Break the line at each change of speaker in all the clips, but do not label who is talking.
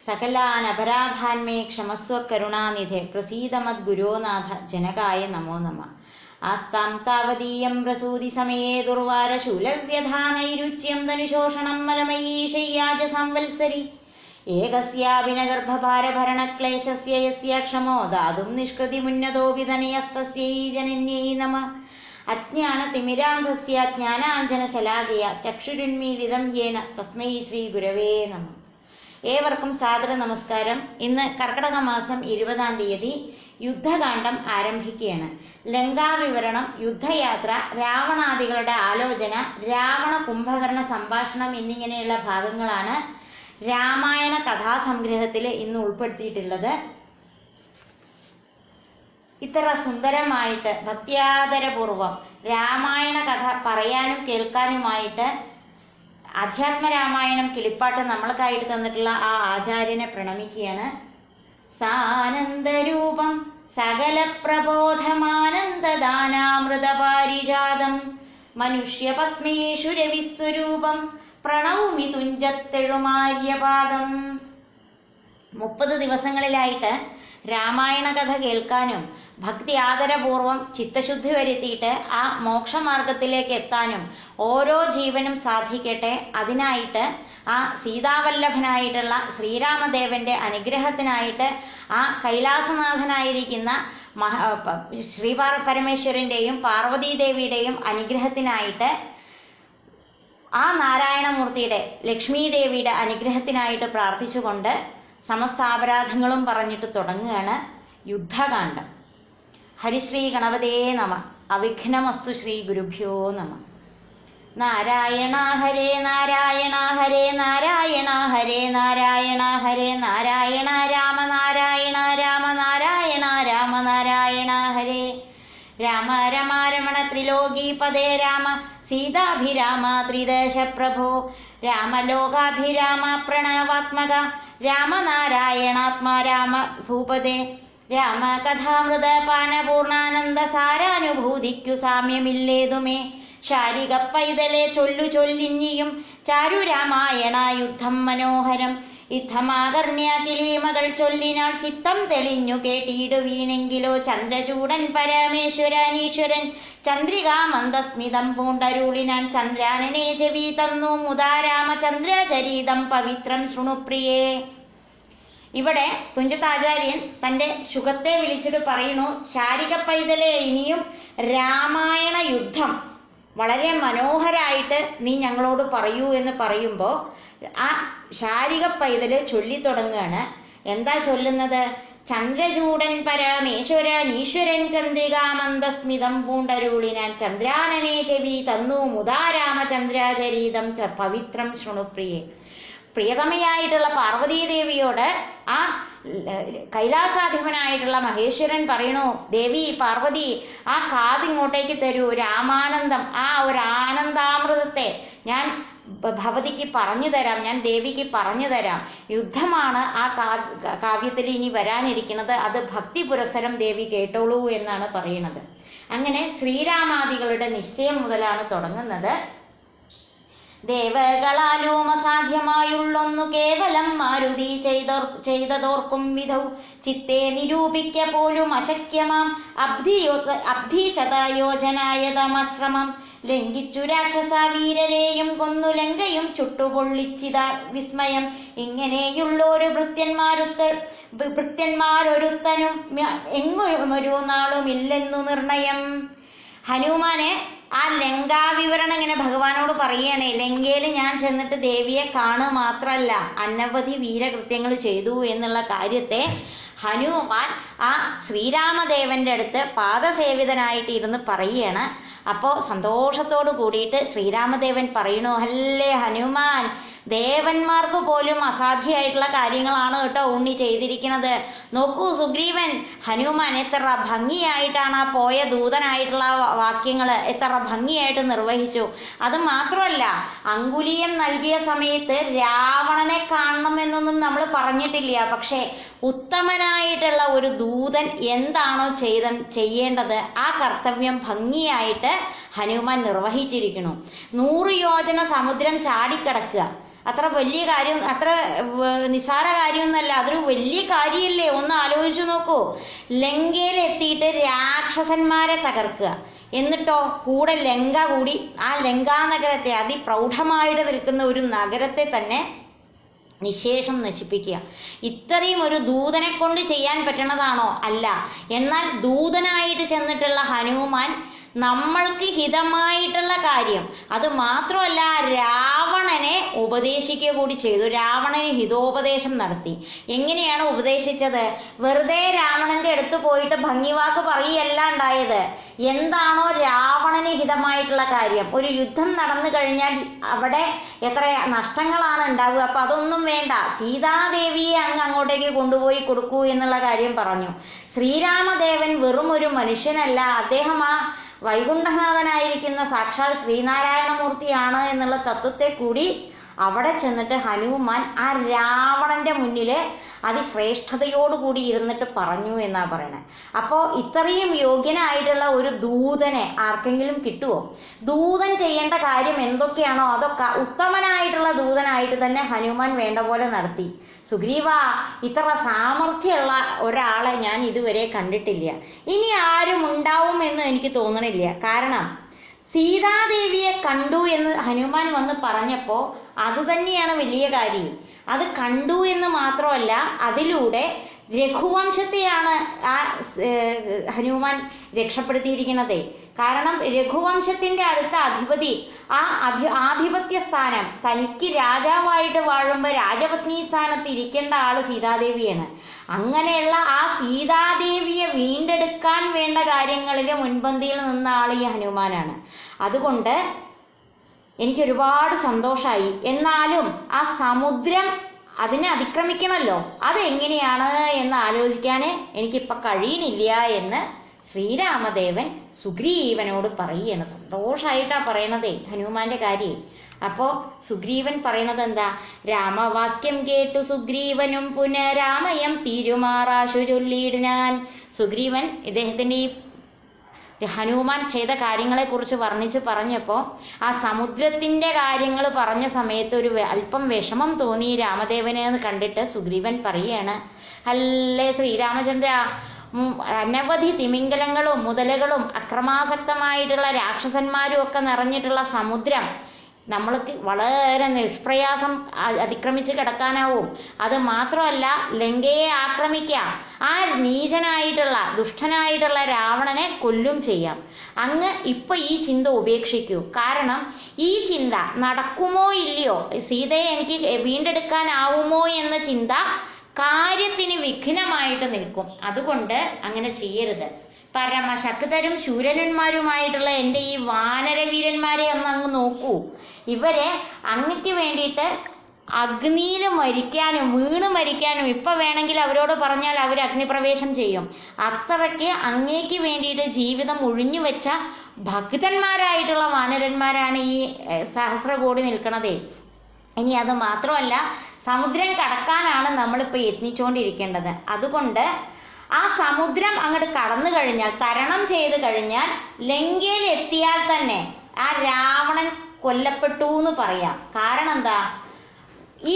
സകലാൻ അപരാധാന്മേ ക്ഷമസ്വ കരുണാനിധെ പ്രസീതമത് ഗുരോനാഥ ജനകായ നമോ നമ ആസ്താം താവതീയം പ്രസൂതി സമയേ ദുർവാര ശൂലവ്യധാനൈരുച്യം ധനുശോഷണം മലമയീ ശയ്യാജ സംവത്സരി ഏകസ്യാഭിനഗർഭഭാരഭരണക്ലേശസ്യ യസ്യ ക്ഷമോ ദാതും നിഷ്കൃതിമുന്നതോ വിധനയസ്തസ്യൈ ജനന്യൈ നമ അജ്ഞാനതിമിരാന്ധസ്യ ജ്ഞാനാഞ്ജനശലാകയ ചക്ഷുരുന്മീലിതം യേന തസ്മൈ ശ്രീ ഗുരവേ നമ ഏവർക്കും സാദര നമസ്കാരം ഇന്ന് കർക്കടക മാസം ഇരുപതാം തീയതി യുദ്ധകാന്ഡം ആരംഭിക്കുകയാണ് ലങ്കാവിവരണം യുദ്ധയാത്ര രാവണാദികളുടെ ആലോചന രാവണ കുംഭകർണ സംഭാഷണം എന്നിങ്ങനെയുള്ള ഭാഗങ്ങളാണ് രാമായണ കഥാസംഗ്രഹത്തിൽ ഇന്ന് ഉൾപ്പെടുത്തിയിട്ടുള്ളത് ഇത്ര സുന്ദരമായിട്ട് ഭക്ത്യാദരപൂർവം രാമായണ കഥ പറയാനും കേൾക്കാനുമായിട്ട് അധ്യാത്മരാമായണം കിളിപ്പാട്ട് നമ്മൾക്കായിട്ട് തന്നിട്ടുള്ള ആ ആചാര്യനെ പ്രണമിക്കുകയാണ് സാനന്ദരൂപം സകല പ്രബോധമാനന്ദദാനാമൃതപാരിജാതം മനുഷ്യപത്മേഷു രവിസ്വരൂപം പ്രണൗമി തുഞ്ചത്തെഴുമാര്യപാദം മുപ്പത് ദിവസങ്ങളിലായിട്ട് രാമായണ കഥ കേൾക്കാനും ഭക്തി ആദരപൂർവം ചിത്തശുദ്ധി വരുത്തിയിട്ട് ആ മോക്ഷമാർഗത്തിലേക്ക് എത്താനും ഓരോ ജീവനും സാധിക്കട്ടെ അതിനായിട്ട് ആ സീതാവല്ലഭനായിട്ടുള്ള ശ്രീരാമദേവന്റെ അനുഗ്രഹത്തിനായിട്ട് ആ കൈലാസനാഥനായിരിക്കുന്ന മഹ ശ്രീ പരമേശ്വരന്റെയും പാർവതീദേവിയുടെയും അനുഗ്രഹത്തിനായിട്ട് ആ നാരായണമൂർത്തിയുടെ ലക്ഷ്മീ ദേവിയുടെ അനുഗ്രഹത്തിനായിട്ട് പ്രാർത്ഥിച്ചുകൊണ്ട് സമസ്ത അപരാധങ്ങളും പറഞ്ഞിട്ട് തുടങ്ങുകയാണ് യുദ്ധകാന്ഡം ഹരിശ്രീ ഗണപതേ നമ അവിഘ്നമസ്തു ശ്രീ ഗുരുഭ്യോ നമ നാരായണ ഹരേ നാരായണ ഹരേ നാരായണ ഹരേ നാരായണ ഹരേ നാരായണ രാമ നാരായണ രാമ നാരായണ രാമ നാരായണ ഹരേ രാമ രമാരമണ ത്രിലോകീപദേ രാമ സീതാഭിരാമ ത്രിദശ പ്രഭോ രാമലോകാഭിരാമ പ്രണവാത്മക രാമനാരായണാത്മാ രാമ ഭൂപതേ രാമ കഥാമൃത പാനപൂർണാനന്ദ സാരാനുഭൂതിക്കു സാമ്യമില്ലേതുമേ ശാരിക പൈതലെ ചൊല്ലു ചൊല്ലിഞ്ഞിയും ചാരുരാമായണ യുദ്ധം മനോഹരം യുദ്ധമാകർണ്യ കിളീമകൾ ചൊല്ലിനാൾ ചിത്തം തെളിഞ്ഞു കേട്ടിടുവീനെങ്കിലോ ചന്ദ്രചൂടൻ പരമേശ്വരനീശ്വരൻ ചന്ദ്രികാമന്ദസ്മിതം പൂണ്ടരുളിനാൻ ചന്ദ്രാനനെ ചെവി തന്നു മുതാരാമചന്ദ്രചരീതം പവിത്രം ശൃണുപ്രിയേ ഇവിടെ തുഞ്ചത്താചാര്യൻ തന്റെ ശുഖത്തെ വിളിച്ചിട്ട് പറയുന്നു ശാരിക പൈതലെ ഇനിയും രാമായണ യുദ്ധം വളരെ മനോഹരായിട്ട് നീ ഞങ്ങളോട് പറയൂ എന്ന് പറയുമ്പോൾ ആ ശാരിക പൈതല് ചൊല്ലി തുടങ്ങുകയാണ് എന്താ ചൊല്ലുന്നത് ചന്ദ്രചൂടൻ പരമേശ്വരൻ ഈശ്വരൻ ചന്ദ്രികാമന്ദസ്മിതം പൂണ്ടരുളിനാൻ ചന്ദ്രാനനെ ചെവി തന്നു മുതാരാമചന്ദ്രാചരീതം ച പവിത്രം ശൃണുപ്രിയെ പ്രിയതമയായിട്ടുള്ള പാർവതീദേവിയോട് ആ കൈലാസാധിപനായിട്ടുള്ള മഹേശ്വരൻ പറയണു ദേവി പാർവതി ആ കാതിങ്ങോട്ടേക്ക് തരൂ രാമാനന്ദം ആ ഒരു ആനന്ദാമൃതത്തെ ഞാൻ ഭവതിക്ക് പറഞ്ഞു തരാം ഞാൻ ദേവിക്ക് പറഞ്ഞു തരാം യുദ്ധമാണ് ആ കാവ്യത്തിൽ ഇനി വരാനിരിക്കുന്നത് അത് ഭക്തി പുരസരം ദേവി കേട്ടോളൂ എന്നാണ് പറയുന്നത് അങ്ങനെ ശ്രീരാമാദികളുടെ നിശ്ചയം മുതലാണ് തുടങ്ങുന്നത് ദേവകളാലും അസാധ്യമായുള്ളൊന്നു കേവലം മാരുതി ചെയ്തോർ ചെയ്തതോർക്കും വിധൗ ചിത്തെ നിരൂപിക്ക പോലും അശക്യമാം അബ്ധിയോ അബ്ധിശതയോജനായതമശ്രമം ലംഘിച്ചു രാക്ഷസ വീരരെയും കൊന്നു ലങ്കയും ചുട്ടുപൊള്ളിച്ചിത വിസ്മയം ഇങ്ങനെയുള്ളൊരു ഭൃത്യന്മാരുത്ത ഭൃത്യന്മാരൊരുത്തനും എങ്ങൊരു നാളും ഇല്ലെന്നു നിർണയം ഹനുമാനെ ആ ലങ്കാവിവരണം ഇങ്ങനെ ഭഗവാനോട് പറയുകയാണേ ലങ്കയിൽ ഞാൻ ചെന്നിട്ട് ദേവിയെ കാണുക മാത്രമല്ല അനവധി വീരകൃത്യങ്ങൾ ചെയ്തു എന്നുള്ള കാര്യത്തെ ഹനുമാൻ ആ ശ്രീരാമദേവന്റെ അടുത്ത് പാദസേവിതനായിട്ട് ഇരുന്ന് പറയുകയാണ് അപ്പോൾ സന്തോഷത്തോട് കൂടിയിട്ട് ശ്രീരാമദേവൻ പറയണു അല്ലേ ഹനുമാൻ ദേവന്മാർക്ക് പോലും അസാധ്യമായിട്ടുള്ള കാര്യങ്ങളാണ് കേട്ടോ ഉണ്ണി ചെയ്തിരിക്കുന്നത് നോക്കൂ സുഗ്രീവൻ ഹനുമാൻ എത്ര ഭംഗിയായിട്ടാണ് ആ പോയ ദൂതനായിട്ടുള്ള വാക്യങ്ങൾ എത്ര ഭംഗിയായിട്ട് നിർവഹിച്ചു അത് മാത്രമല്ല അങ്കുലിയം നൽകിയ സമയത്ത് രാവണനെ കാണണമെന്നൊന്നും നമ്മൾ പറഞ്ഞിട്ടില്ല പക്ഷേ ഉത്തമനായിട്ടുള്ള ഒരു ദൂതൻ എന്താണോ ചെയ്ത ചെയ്യേണ്ടത് ആ കർത്തവ്യം ഭംഗിയായിട്ട് ഹനുമാൻ നിർവഹിച്ചിരിക്കുന്നു നൂറ് യോജന സമുദ്രം ചാടിക്കിടക്കുക അത്ര വലിയ കാര്യം അത്ര വ- നിസ്സാര കാര്യമൊന്നല്ല അതൊരു വലിയ കാര്യമല്ലേ ഒന്ന് ആലോചിച്ചു നോക്കൂ ലങ്കയിൽ എത്തിയിട്ട് രാക്ഷസന്മാരെ തകർക്കുക എന്നിട്ടോ കൂടെ ലങ്ക കൂടി ആ ലങ്കാ നഗരത്തെ അതിപ്രൗഢമായിട്ട് നിൽക്കുന്ന ഒരു നഗരത്തെ തന്നെ നിശേഷം നശിപ്പിക്കുക ഇത്രയും ഒരു ദൂതനെ കൊണ്ട് ചെയ്യാൻ പറ്റണതാണോ അല്ല എന്നാൽ ദൂതനായിട്ട് ചെന്നിട്ടുള്ള ഹനുമാൻ നമ്മൾക്ക് ഹിതമായിട്ടുള്ള കാര്യം അത് മാത്രമല്ല രാവണനെ ഉപദേശിക്കുക കൂടി ചെയ്തു രാവണന് ഹിതോപദേശം നടത്തി എങ്ങനെയാണ് ഉപദേശിച്ചത് വെറുതെ രാവണന്റെ അടുത്ത് പോയിട്ട് ഭംഗിവാക്ക് പറയുകയല്ല ഉണ്ടായത് എന്താണോ രാവണന് ഹിതമായിട്ടുള്ള കാര്യം ഒരു യുദ്ധം നടന്നു കഴിഞ്ഞാൽ അവിടെ എത്ര നഷ്ടങ്ങളാണ് ഉണ്ടാവുക അപ്പൊ അതൊന്നും വേണ്ട സീതാദേവിയെ അങ്ങ് അങ്ങോട്ടേക്ക് കൊണ്ടുപോയി കൊടുക്കൂ എന്നുള്ള കാര്യം പറഞ്ഞു ശ്രീരാമദേവൻ വെറും ഒരു മനുഷ്യനല്ല അദ്ദേഹം ആ വൈകുണ്ഠനാഥനായിരിക്കുന്ന സാക്ഷാൽ ശ്രീനാരായണമൂർത്തിയാണ് എന്നുള്ള തത്വത്തെ കൂടി അവിടെ ചെന്നിട്ട് ഹനുമാൻ ആ രാവണന്റെ മുന്നില് അതിശ്രേഷ്ഠതയോടുകൂടി ഇരുന്നിട്ട് പറഞ്ഞു എന്നാ പറയണേ അപ്പോ ഇത്രയും യോഗ്യനായിട്ടുള്ള ഒരു ദൂതനെ ആർക്കെങ്കിലും കിട്ടുമോ ദൂതൻ ചെയ്യേണ്ട കാര്യം എന്തൊക്കെയാണോ അതൊക്കെ ഉത്തമനായിട്ടുള്ള ദൂതനായിട്ട് തന്നെ ഹനുമാൻ വേണ്ട പോലെ നടത്തി സുഗ്രീവ ഇത്ര സാമർഥ്യമുള്ള ഒരാളെ ഞാൻ ഇതുവരെ കണ്ടിട്ടില്ല ഇനി ആരും ഉണ്ടാവും എന്ന് എനിക്ക് തോന്നണില്ല കാരണം സീതാദേവിയെ കണ്ടു എന്ന് ഹനുമാൻ വന്ന് പറഞ്ഞപ്പോ അത് തന്നെയാണ് വലിയ കാര്യം അത് കണ്ടു എന്ന് മാത്രമല്ല അതിലൂടെ രഘുവംശത്തെയാണ് ആ ഏർ, ഹനുമാൻ രക്ഷപ്പെടുത്തിയിരിക്കുന്നത് കാരണം രഘുവംശത്തിന്റെ അടുത്ത അധിപതി ആ അധി ആധിപത്യ സ്ഥാനം തനിക്ക് രാജാവായിട്ട് വാഴുമ്പോൾ രാജപത്നി സ്ഥാനത്ത് ഇരിക്കേണ്ട ആള് സീതാദേവിയാണ് അങ്ങനെയുള്ള ആ സീതാദേവിയെ വീണ്ടെടുക്കാൻ വേണ്ട കാര്യങ്ങളിൽ മുൻപന്തിയിൽ നിന്ന ആൾ ഈ ഹനുമാനാണ് അതുകൊണ്ട് എനിക്ക് ഒരുപാട് സന്തോഷമായി എന്നാലും ആ സമുദ്രം അതിനെ അതിക്രമിക്കണമല്ലോ അത് എങ്ങനെയാണ് എന്ന് ആലോചിക്കാൻ എനിക്കിപ്പൊ കഴിയണില്ല എന്ന് ശ്രീരാമദേവൻ സുഗ്രീവനോട് പറയുകയാണ് സന്തോഷായിട്ടാ പറയണതേ ഹനുമാന്റെ കാര്യം അപ്പോ സുഗ്രീവൻ പറയണത് എന്താ രാമവാക്യം കേട്ടു സുഗ്രീവനും പുനരാമയം തീരുമാറാശു ചൊല്ലിയിടാൻ സുഗ്രീവൻ ഇദ്ദേഹത്തിന്റെ ഈ ഹനുമാൻ ചെയ്ത കാര്യങ്ങളെ കുറിച്ച് വർണ്ണിച്ച് പറഞ്ഞപ്പോ ആ സമുദ്രത്തിന്റെ കാര്യങ്ങൾ പറഞ്ഞ സമയത്ത് ഒരു വെ- അല്പം വിഷമം തോന്നി രാമദേവനെ എന്ന് കണ്ടിട്ട് സുഗ്രീവൻ പറയാണ് അല്ലേ ശ്രീരാമചന്ദ്ര ഉം, അനവധി തിമിംഗലങ്ങളും മുതലകളും അക്രമാസക്തമായിട്ടുള്ള രാക്ഷസന്മാരും ഒക്കെ നിറഞ്ഞിട്ടുള്ള സമുദ്രം നമ്മൾക്ക് വളരെ നിഷ്പ്രയാസം അ- അതിക്രമിച്ച് കിടക്കാനാവും അത് മാത്രമല്ല ലങ്കയെ ആക്രമിക്കാം ആ നീചനായിട്ടുള്ള ദുഷ്ടനായിട്ടുള്ള രാവണനെ കൊല്ലും ചെയ്യാം അങ്ങ് ഇപ്പൊ ഈ ചിന്ത ഉപേക്ഷിക്കൂ കാരണം ഈ ചിന്ത നടക്കുമോ ഇല്ലയോ സീതയെ എനിക്ക് വീണ്ടെടുക്കാനാവുമോ എന്ന ചിന്ത കാര്യത്തിന് വിഘ്നമായിട്ട് നിൽക്കും അതുകൊണ്ട് അങ്ങനെ ചെയ്യരുത് പരമശക്തരും ശൂരന്മാരുമായിട്ടുള്ള എൻ്റെ ഈ വാനരവീരന്മാരെ ഒന്ന് അങ്ങ് നോക്കൂ ഇവരെ അങ്ങക്ക് വേണ്ടിയിട്ട് അഗ്നിയിൽ മരിക്കാനും വീണ് മരിക്കാനും ഇപ്പൊ വേണമെങ്കിൽ അവരോട് പറഞ്ഞാൽ അവർ അഗ്നിപ്രവേശം ചെയ്യും അത്രയ്ക്ക് അങ്ങേക്ക് വേണ്ടിയിട്ട് ജീവിതം ഒഴിഞ്ഞു വെച്ച ഭക്തന്മാരായിട്ടുള്ള വാനരന്മാരാണ് ഈ ഏർ, സഹസ്രകോടി നിൽക്കണതേ ഇനി അത് മാത്രമല്ല സമുദ്രം കടക്കാനാണ് നമ്മളിപ്പോൾ യത്നിച്ചുകൊണ്ടിരിക്കേണ്ടത് അതുകൊണ്ട് ആ സമുദ്രം അങ്ങോട്ട് കടന്നു കഴിഞ്ഞാൽ തരണം ചെയ്ത് കഴിഞ്ഞാൽ ലങ്കയിൽ എത്തിയാൽ തന്നെ ആ രാവണൻ കൊല്ലപ്പെട്ടു എന്ന് പറയാം കാരണം എന്താ ഈ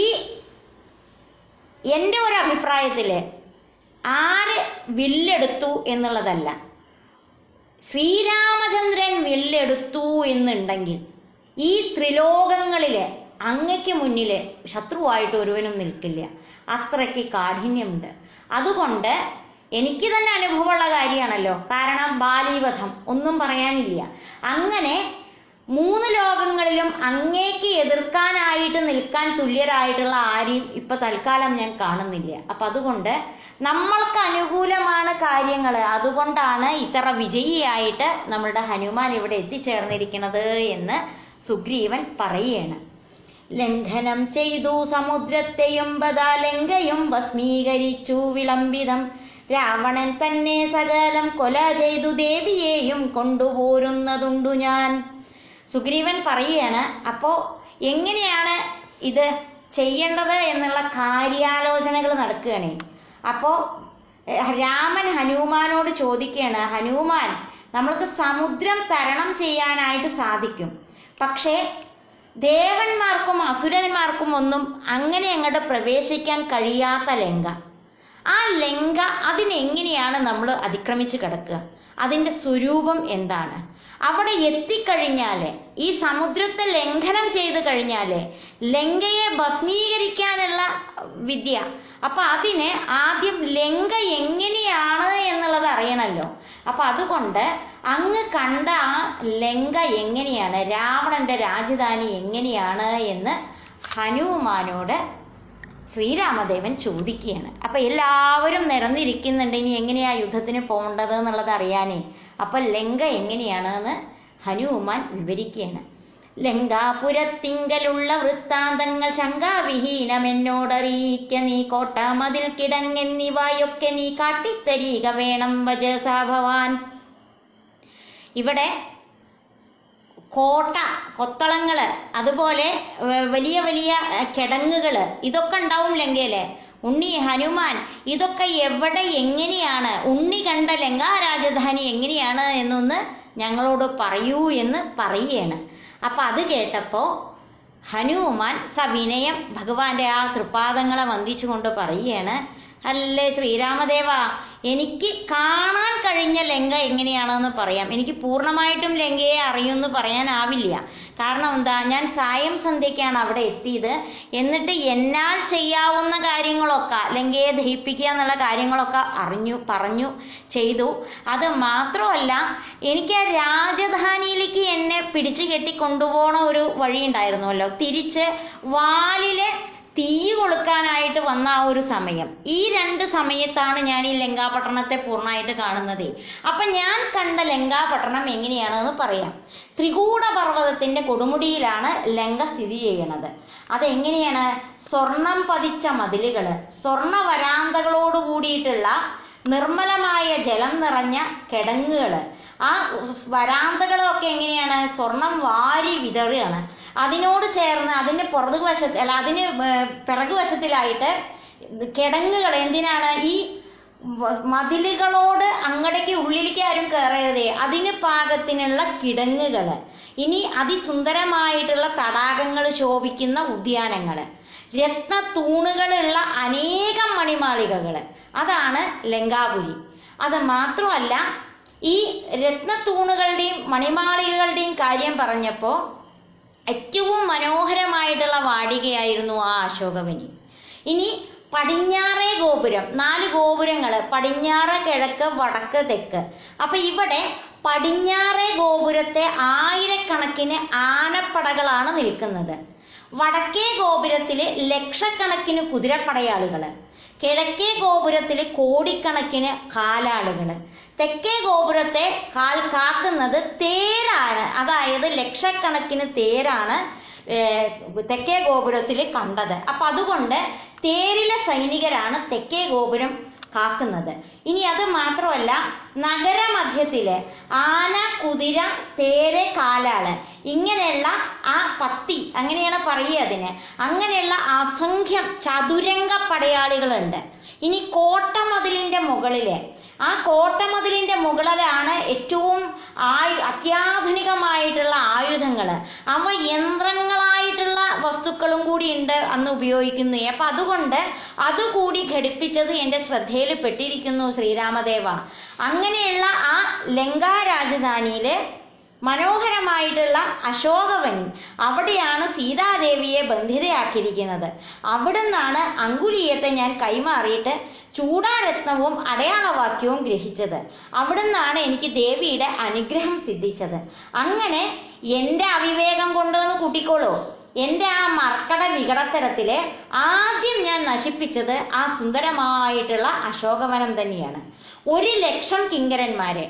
എൻ്റെ ഒരു അഭിപ്രായത്തില് ആര് വില്ലെടുത്തു എന്നുള്ളതല്ല ശ്രീരാമചന്ദ്രൻ വില്ലെടുത്തു എന്നുണ്ടെങ്കിൽ ഈ ത്രിലോകങ്ങളില് അങ്ങയ്ക്ക് മുന്നില് ശത്രുവായിട്ട് ഒരുവനും നിൽക്കില്ല അത്രയ്ക്ക് കാഠിന്യമുണ്ട് അതുകൊണ്ട് എനിക്ക് തന്നെ അനുഭവമുള്ള കാര്യമാണല്ലോ കാരണം ബാലിവധം ഒന്നും പറയാനില്ല അങ്ങനെ മൂന്ന് ലോകങ്ങളിലും അങ്ങേക്ക് എതിർക്കാനായിട്ട് നിൽക്കാൻ തുല്യരായിട്ടുള്ള ആരെയും ഇപ്പൊ തൽക്കാലം ഞാൻ കാണുന്നില്ല അപ്പൊ അതുകൊണ്ട് നമ്മൾക്ക് അനുകൂലമാണ് കാര്യങ്ങൾ അതുകൊണ്ടാണ് ഇത്ര വിജയിയായിട്ട് നമ്മളുടെ ഹനുമാൻ ഇവിടെ എത്തിച്ചേർന്നിരിക്കുന്നത് എന്ന് സുഗ്രീവൻ പറയുകയാണ് ലംഘനം ചെയ്തു സമുദ്രത്തെയും ബദാ ലങ്കയും ഭസ്മീകരിച്ചു വിളംബിതം രാവണൻ തന്നെ സകലം കൊല ചെയ്തു ദേവിയെയും കൊണ്ടുപോരുന്നതുണ്ടു ഞാൻ സുഗ്രീവൻ പറയുകയാണ് അപ്പോ എങ്ങനെയാണ് ഇത് ചെയ്യേണ്ടത് എന്നുള്ള കാര്യാലോചനകൾ നടക്കുകയാണ് അപ്പോ ഏഹ്, രാമൻ ഹനുമാനോട് ചോദിക്കുകയാണ് ഹനുമാൻ നമ്മൾക്ക് സമുദ്രം തരണം ചെയ്യാനായിട്ട് സാധിക്കും പക്ഷേ ദേവന്മാർക്കും അസുരന്മാർക്കും ഒന്നും അങ്ങനെ അങ്ങോട്ട് പ്രവേശിക്കാൻ കഴിയാത്ത ലങ്ക ആ ലങ്ക അതിനെങ്ങനെയാണ് നമ്മൾ അതിക്രമിച്ച് കിടക്കുക അതിൻ്റെ സ്വരൂപം എന്താണ് അവിടെ എത്തിക്കഴിഞ്ഞാല് ഈ സമുദ്രത്തെ ലംഘനം ചെയ്തു കഴിഞ്ഞാല് ലങ്കയെ ഭസ്മീകരിക്കാനുള്ള വിദ്യ അപ്പൊ അതിന് ആദ്യം ലങ്ക എങ്ങനെയാണ് എന്നുള്ളത് അറിയണമല്ലോ അപ്പൊ അതുകൊണ്ട് അങ്ങ് കണ്ട ആ ലങ്ക എങ്ങനെയാണ് രാവണന്റെ രാജധാനി എങ്ങനെയാണ് എന്ന് ഹനുമാനോട് ശ്രീരാമദേവൻ ചോദിക്കുകയാണ് അപ്പൊ എല്ലാവരും നിരന്നിരിക്കുന്നുണ്ട് ഇനി എങ്ങനെയാ യുദ്ധത്തിന് പോകേണ്ടത് എന്നുള്ളത് അറിയാനേ അപ്പൊ ലങ്ക എങ്ങനെയാണ് എന്ന് ഹനുമാൻ വിവരിക്കുകയാണ് ലങ്കാപുരത്തിങ്കലുള്ള വൃത്താന്തങ്ങൾ ശങ്കാവിഹീനമെന്നോടറിയിക്ക നീ കോട്ട മതിൽ കിടങ്ങെന്നിവയൊക്കെ നീ കാട്ടിത്തരീക വേണം വജസാ ഭവാൻ ഇവിടെ കോട്ട കൊത്തളങ്ങള് അതുപോലെ വ- വലിയ വലിയ അഹ്, കിടങ്ങുകള് ഇതൊക്കെ ഉണ്ടാവും ലങ്കയില് ഉണ്ണി ഹനുമാൻ ഇതൊക്കെ എവിടെ എങ്ങനെയാണ് ഉണ്ണി കണ്ട ലങ്കാ രാജധാനി എങ്ങനെയാണ് എന്നൊന്ന് ഞങ്ങളോട് പറയൂ എന്ന് പറയുകയാണ് അപ്പൊ അത് കേട്ടപ്പോ ഹനുമാൻ സവിനയം ഭഗവാന്റെ ആ തൃപ്പാദങ്ങളെ വന്ദിച്ചുകൊണ്ട് പറയുകയാണ് അല്ലേ ശ്രീരാമദേവ എനിക്ക് കാണാൻ കഴിഞ്ഞ ലങ്ക എങ്ങനെയാണെന്ന് പറയാം എനിക്ക് പൂർണ്ണമായിട്ടും ലങ്കയെ അറിയുമെന്ന് പറയാനാവില്ല കാരണം എന്താ ഞാൻ സായം സന്ധ്യയ്ക്കാണ് അവിടെ എത്തിയത് എന്നിട്ട് എന്നാൽ ചെയ്യാവുന്ന കാര്യങ്ങളൊക്കെ ലങ്കയെ ദഹിപ്പിക്കുക എന്നുള്ള കാര്യങ്ങളൊക്കെ അറിഞ്ഞു പറഞ്ഞു ചെയ്തു അത് മാത്രമല്ല എനിക്ക് ആ രാജധാനിയിലേക്ക് എന്നെ പിടിച്ചു കെട്ടി കൊണ്ടുപോകണ ഒരു വഴി ഉണ്ടായിരുന്നല്ലോ തിരിച്ച് വാലില് തീ കൊളുക്കാനായിട്ട് വന്ന ആ ഒരു സമയം ഈ രണ്ട് സമയത്താണ് ഞാൻ ഈ ലങ്കാപട്ടണത്തെ പൂർണ്ണമായിട്ട് കാണുന്നത് അപ്പൊ ഞാൻ കണ്ട ലങ്കാപട്ടണം എങ്ങനെയാണെന്ന് പറയാം ത്രികൂട പർവ്വതത്തിന്റെ കൊടുമുടിയിലാണ് ലങ്ക സ്ഥിതി ചെയ്യണത് അതെങ്ങനെയാണ് സ്വർണം പതിച്ച മതിലുകള് സ്വർണ വരാന്തകളോട് കൂടിയിട്ടുള്ള നിർമ്മലമായ ജലം നിറഞ്ഞ കിടങ്ങുകള് ആ വരാന്തകളൊക്കെ എങ്ങനെയാണ് സ്വർണം വാരി വിതറുകയാണ് അതിനോട് ചേർന്ന് അതിന്റെ പുറകു വശത്ത് അല്ല അതിന് ഏർ പിറകു വശത്തിലായിട്ട് കിടങ്ങുകൾ എന്തിനാണ് ഈ വ- മതിലുകളോട് അങ്ങടേക്ക് ഉള്ളിലേക്ക് ആരും കയറരുതേ അതിന് പാകത്തിനുള്ള കിടങ്ങുകള് ഇനി അതിസുന്ദരമായിട്ടുള്ള തടാകങ്ങൾ ശോഭിക്കുന്ന ഉദ്യാനങ്ങള് രത്ന തൂണുകളുള്ള അനേകം മണിമാളികകള് അതാണ് ലങ്കാപുരി അത് മാത്രമല്ല ഈ രത്നത്തൂണുകളുടെയും മണിമാളികകളുടെയും കാര്യം പറഞ്ഞപ്പോ ഏറ്റവും മനോഹരമായിട്ടുള്ള വാടികയായിരുന്നു ആ അശോകവനി ഇനി പടിഞ്ഞാറേ ഗോപുരം നാല് ഗോപുരങ്ങള് പടിഞ്ഞാറ് കിഴക്ക് വടക്ക് തെക്ക് അപ്പൊ ഇവിടെ പടിഞ്ഞാറേ ഗോപുരത്തെ ആയിരക്കണക്കിന് ആനപ്പടകളാണ് നിൽക്കുന്നത് വടക്കേ ഗോപുരത്തില് ലക്ഷക്കണക്കിന് കുതിരപ്പടയാളികള് കിഴക്കേ ഗോപുരത്തില് കോടിക്കണക്കിന് കാലാളുകള് തെക്കേ ഗോപുരത്തെ കാൽ കാക്കുന്നത് തേരാണ് അതായത് ലക്ഷക്കണക്കിന് തേരാണ് ഏർ, തെക്കേ ഗോപുരത്തിൽ കണ്ടത് അപ്പൊ അതുകൊണ്ട് തേരിലെ സൈനികരാണ് തെക്കേ ഗോപുരം കാക്കുന്നത് ഇനി അത് മാത്രമല്ല നഗരമധ്യത്തില് ആന കുതിര തേര് കാലാള് ഇങ്ങനെയുള്ള ആ പത്തി അങ്ങനെയാണ് പറയുക അതിന് അങ്ങനെയുള്ള അസംഖ്യം ചതുരംഗ പടയാളികളുണ്ട് ഇനി കോട്ടമതിലിന്റെ മുകളില് ആ കോട്ടമതിലിന്റെ മുകളിലാണ് ഏറ്റവും ആയു അത്യാധുനികമായിട്ടുള്ള ആയുധങ്ങൾ അവ യന്ത്രങ്ങളായിട്ടുള്ള വസ്തുക്കളും കൂടി ഉണ്ട് അന്ന് ഉപയോഗിക്കുന്നത് അപ്പൊ അതുകൊണ്ട് അതുകൂടി ഘടിപ്പിച്ചത് എന്റെ ശ്രദ്ധയിൽ പെട്ടിരിക്കുന്നു ശ്രീരാമദേവ അങ്ങനെയുള്ള ആ ലങ്കാ രാജധാനിയില് മനോഹരമായിട്ടുള്ള അശോകവനി അവിടെയാണ് സീതാദേവിയെ ബന്ധിതയാക്കിയിരിക്കുന്നത് അവിടുന്നാണ് അങ്കുലീയത്തെ ഞാൻ കൈമാറിയിട്ട് ചൂടാരത്നവും അടയാളവാക്യവും ഗ്രഹിച്ചത് അവിടുന്നാണ് എനിക്ക് ദേവിയുടെ അനുഗ്രഹം സിദ്ധിച്ചത് അങ്ങനെ എൻ്റെ അവിവേകം കൊണ്ടുവന്ന് കൂട്ടിക്കോളൂ എൻ്റെ ആ മർക്കട വികടത്തരത്തിലെ ആദ്യം ഞാൻ നശിപ്പിച്ചത് ആ സുന്ദരമായിട്ടുള്ള അശോകവനം തന്നെയാണ് ഒരു ലക്ഷം കിങ്കരന്മാരെ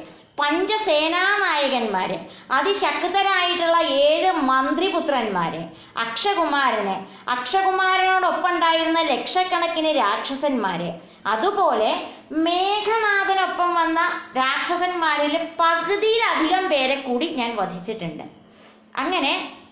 പഞ്ചസേനാനായകന്മാര് അതിശക്തരായിട്ടുള്ള ഏഴ് മന്ത്രിപുത്രന്മാര് അക്ഷകുമാരന് അക്ഷകുമാരനോടൊപ്പം ഉണ്ടായിരുന്ന ലക്ഷക്കണക്കിന് രാക്ഷസന്മാര് അതുപോലെ മേഘനാഥനൊപ്പം വന്ന രാക്ഷസന്മാരിൽ പകുതിയിലധികം പേരെ കൂടി ഞാൻ വധിച്ചിട്ടുണ്ട് അങ്ങനെ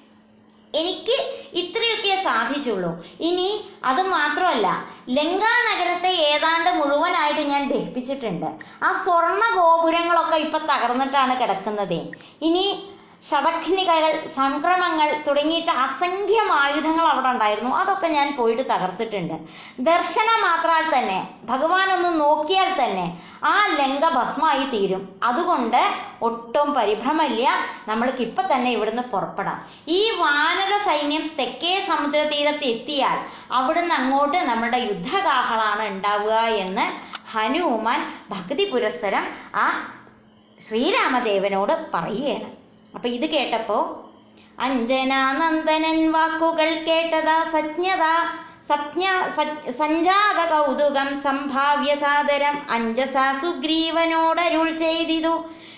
എനിക്ക് ഇത്രയൊക്കെ സാധിച്ചുള്ളൂ ഇനി അത് മാത്രമല്ല ലങ്കാ നഗരത്തെ ഏതാണ്ട് മുഴുവനായിട്ട് ഞാൻ ദഹിപ്പിച്ചിട്ടുണ്ട് ആ സ്വർണ്ണ ഗോപുരങ്ങളൊക്കെ ഇപ്പൊ തകർന്നിട്ടാണ് കിടക്കുന്നത് ഇനി ശതഘ്നികൾ സംക്രമങ്ങൾ തുടങ്ങിയിട്ട് അസംഖ്യം ആയുധങ്ങൾ അവിടെ ഉണ്ടായിരുന്നു അതൊക്കെ ഞാൻ പോയിട്ട് തകർത്തിട്ടുണ്ട് ദർശനം മാത്രാൽ തന്നെ ഭഗവാൻ ഒന്ന് നോക്കിയാൽ തന്നെ ആ ലങ്ക ഭസ്മായി തീരും അതുകൊണ്ട് ഒട്ടും പരിഭ്രമമില്ല നമ്മൾക്ക് ഇപ്പൊ തന്നെ ഇവിടുന്ന് പുറപ്പെടാം ഈ വാനര സൈന്യം തെക്കേ സമുദ്ര തീരത്ത് എത്തിയാൽ അവിടുന്ന് അങ്ങോട്ട് നമ്മുടെ യുദ്ധകാഹളാണ് ഉണ്ടാവുക എന്ന് ഹനുമാൻ ഭക്തി പുരസ്സരം ആ ശ്രീരാമദേവനോട് പറയുകയാണ് അപ്പൊ ഇത് കേട്ടപ്പോ അഞ്ജനാനന്ദനൻ വാക്കുകൾ കേട്ടതാ സജ്ഞത സജ്ഞ സ- സഞ്ജാത കൗതുകം സംഭാവ്യ സാദരം അഞ്ജസ സുഗ്രീവനോടരുൾ ചെയ്തിതു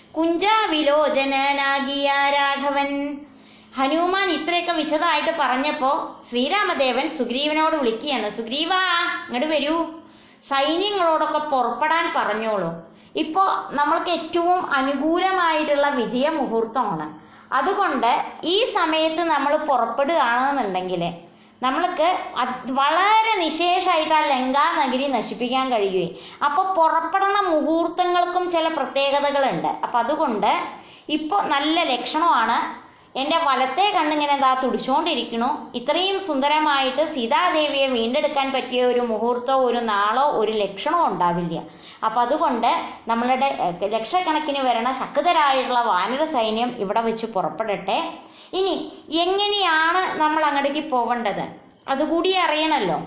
കുഞ്ചാവിലോചനാകിയ രാഘവൻ ഹനുമാൻ ഇത്രയൊക്കെ വിശദമായിട്ട് പറഞ്ഞപ്പോ ശ്രീരാമദേവൻ സുഗ്രീവനോട് വിളിക്കുകയാണ് സുഗ്രീവ ഇങ്ങോട്ട് വരൂ സൈന്യങ്ങളോടൊക്കെ പുറപ്പെടാൻ പറഞ്ഞോളൂ ഇപ്പോ നമ്മൾക്ക് ഏറ്റവും അനുകൂലമായിട്ടുള്ള വിജയ മുഹൂർത്തമാണ് അതുകൊണ്ട് ഈ സമയത്ത് നമ്മൾ പുറപ്പെടുകയാണെന്നുണ്ടെങ്കിൽ നമ്മൾക്ക് അത് വളരെ നിശേഷമായിട്ട് ആ ലങ്കാ നഗരി നശിപ്പിക്കാൻ കഴിയുകയും അപ്പൊ പുറപ്പെടുന്ന മുഹൂർത്തങ്ങൾക്കും ചില പ്രത്യേകതകളുണ്ട് അപ്പൊ അതുകൊണ്ട് ഇപ്പോൾ നല്ല ലക്ഷണമാണ് എൻ്റെ വലത്തെ കണ്ണിങ്ങനെ എന്താ തുടിച്ചുകൊണ്ടിരിക്കണു ഇത്രയും സുന്ദരമായിട്ട് സീതാദേവിയെ വീണ്ടെടുക്കാൻ പറ്റിയ ഒരു മുഹൂർത്തമോ ഒരു നാളോ ഒരു ലക്ഷണമോ ഉണ്ടാവില്ല അപ്പൊ അതുകൊണ്ട് നമ്മളുടെ ഏഹ്, ലക്ഷക്കണക്കിന് വരണ ശക്തരായിട്ടുള്ള വാനര സൈന്യം ഇവിടെ വെച്ച് പുറപ്പെടട്ടെ ഇനി എങ്ങനെയാണ് നമ്മൾ അങ്ങോട്ടേക്ക് പോവേണ്ടത് അതുകൂടി അറിയണമല്ലോ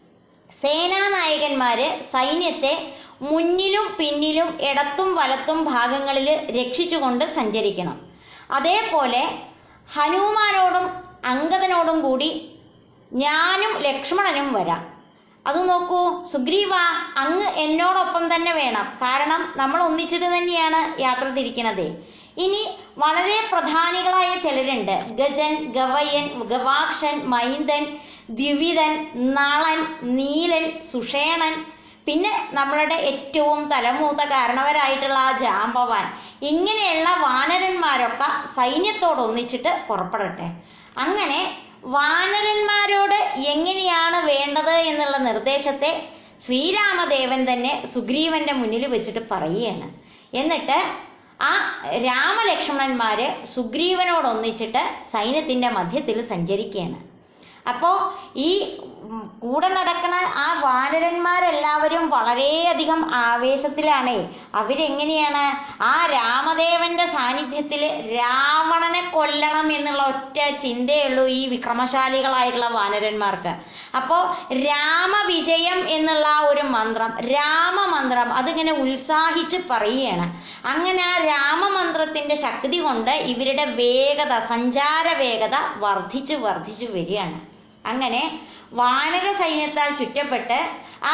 സേനാനായകന്മാര് സൈന്യത്തെ മുന്നിലും പിന്നിലും ഇടത്തും വലത്തും ഭാഗങ്ങളിൽ രക്ഷിച്ചുകൊണ്ട് സഞ്ചരിക്കണം അതേപോലെ ഹനുമാനോടും അങ്കദനോടും കൂടി ഞാനും ലക്ഷ്മണനും വരാം അത് നോക്കൂ സുഗ്രീവ അങ്ങ് എന്നോടൊപ്പം തന്നെ വേണം കാരണം നമ്മൾ ഒന്നിച്ചിട്ട് തന്നെയാണ് യാത്ര തിരിക്കണത് ഇനി വളരെ പ്രധാനികളായ ചിലരുണ്ട് ഗജൻ ഗവയൻ ഗവാക്ഷൻ മൈന്ദൻ ദ്വിവിധൻ നളൻ നീലൻ സുഷേണൻ പിന്നെ നമ്മളുടെ ഏറ്റവും തലമൂത്ത കാരണവരായിട്ടുള്ള ആ ജാമ്പവാൻ ഇങ്ങനെയുള്ള വാനരന്മാരൊക്കെ സൈന്യത്തോട് ഒന്നിച്ചിട്ട് പുറപ്പെടട്ടെ അങ്ങനെ വാനരന്മാരോട് എങ്ങനെയാണ് വേണ്ടത് എന്നുള്ള നിർദ്ദേശത്തെ ശ്രീരാമദേവൻ തന്നെ സുഗ്രീവന്റെ മുന്നിൽ വെച്ചിട്ട് പറയുകയാണ് എന്നിട്ട് ആ രാമലക്ഷ്മണന്മാര് സുഗ്രീവനോടൊന്നിച്ചിട്ട് സൈന്യത്തിന്റെ മധ്യത്തിൽ സഞ്ചരിക്കുകയാണ് അപ്പോ ഈ ഉം, കൂടെ നടക്കണ ആ വാനരന്മാരെല്ലാവരും വളരെയധികം ആവേശത്തിലാണ് അവരെങ്ങനെയാണ് ആ രാമദേവന്റെ സാന്നിധ്യത്തിൽ രാവണനെ കൊല്ലണം എന്നുള്ള ഒറ്റ ചിന്തയുള്ളൂ ഈ വിക്രമശാലികളായിട്ടുള്ള വാനരന്മാർക്ക് അപ്പോ രാമവിജയം എന്നുള്ള ആ ഒരു മന്ത്രം രാമമന്ത്രം അതിങ്ങനെ ഉത്സാഹിച്ച് പറയുകയാണ് അങ്ങനെ ആ രാമമന്ത്രത്തിന്റെ ശക്തി കൊണ്ട് ഇവരുടെ വേഗത സഞ്ചാര വേഗത വർദ്ധിച്ച് വർദ്ധിച്ച് വരികയാണ് അങ്ങനെ വാനര സൈന്യത്താൽ ചുറ്റപ്പെട്ട് ആ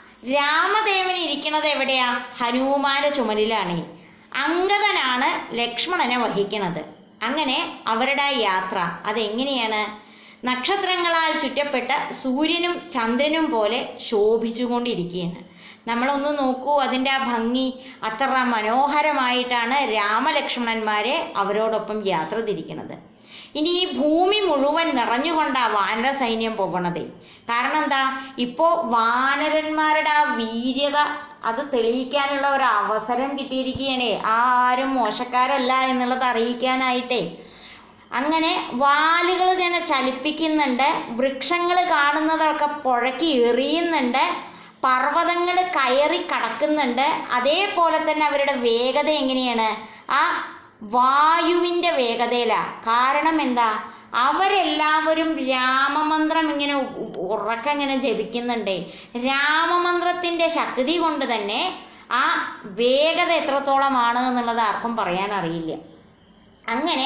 രാമദേവൻ ഇരിക്കുന്നത് എവിടെയാ ഹനുമാന്റെ ചുമലിലാണ് അങ്കദനാണ് ലക്ഷ്മണനെ വഹിക്കുന്നത് അങ്ങനെ അവരുടെ ആ യാത്ര അതെങ്ങനെയാണ് നക്ഷത്രങ്ങളാൽ ചുറ്റപ്പെട്ട സൂര്യനും ചന്ദ്രനും പോലെ ശോഭിച്ചുകൊണ്ടിരിക്കുകയാണ് നമ്മളൊന്ന് നോക്കൂ അതിൻ്റെ ആ ഭംഗി അത്ര മനോഹരമായിട്ടാണ് രാമലക്ഷ്മണന്മാരെ അവരോടൊപ്പം യാത്ര തിരിക്കുന്നത് ഇനി ഈ ഭൂമി മുഴുവൻ നിറഞ്ഞുകൊണ്ടാ വാനര സൈന്യം പോകണത് കാരണം എന്താ ഇപ്പോ വാനരന്മാരുടെ ആ വീര്യത അത് തെളിയിക്കാനുള്ള ഒരു അവസരം കിട്ടിയിരിക്കുകയാണേ ആരും മോശക്കാരല്ല എന്നുള്ളത് അറിയിക്കാനായിട്ടേ അങ്ങനെ വാലുകൾ ഇങ്ങനെ ചലിപ്പിക്കുന്നുണ്ട് വൃക്ഷങ്ങൾ കാണുന്നതൊക്കെ പുഴക്കി എറിയുന്നുണ്ട് പർവ്വതങ്ങൾ കയറി കടക്കുന്നുണ്ട് അതേപോലെ തന്നെ അവരുടെ വേഗത എങ്ങനെയാണ് ആ വായുവിന്റെ വേഗതയിലാ കാരണം എന്താ അവരെല്ലാവരും രാമമന്ത്രം ഇങ്ങനെ ഉ- ഉ- ഉറക്കെ ഇങ്ങനെ ജപിക്കുന്നുണ്ടേ രാമമന്ത്രത്തിന്റെ ശക്തി കൊണ്ട് തന്നെ ആ വേഗത എത്രത്തോളമാണ് എന്നുള്ളത് ആർക്കും പറയാൻ അറിയില്ല അങ്ങനെ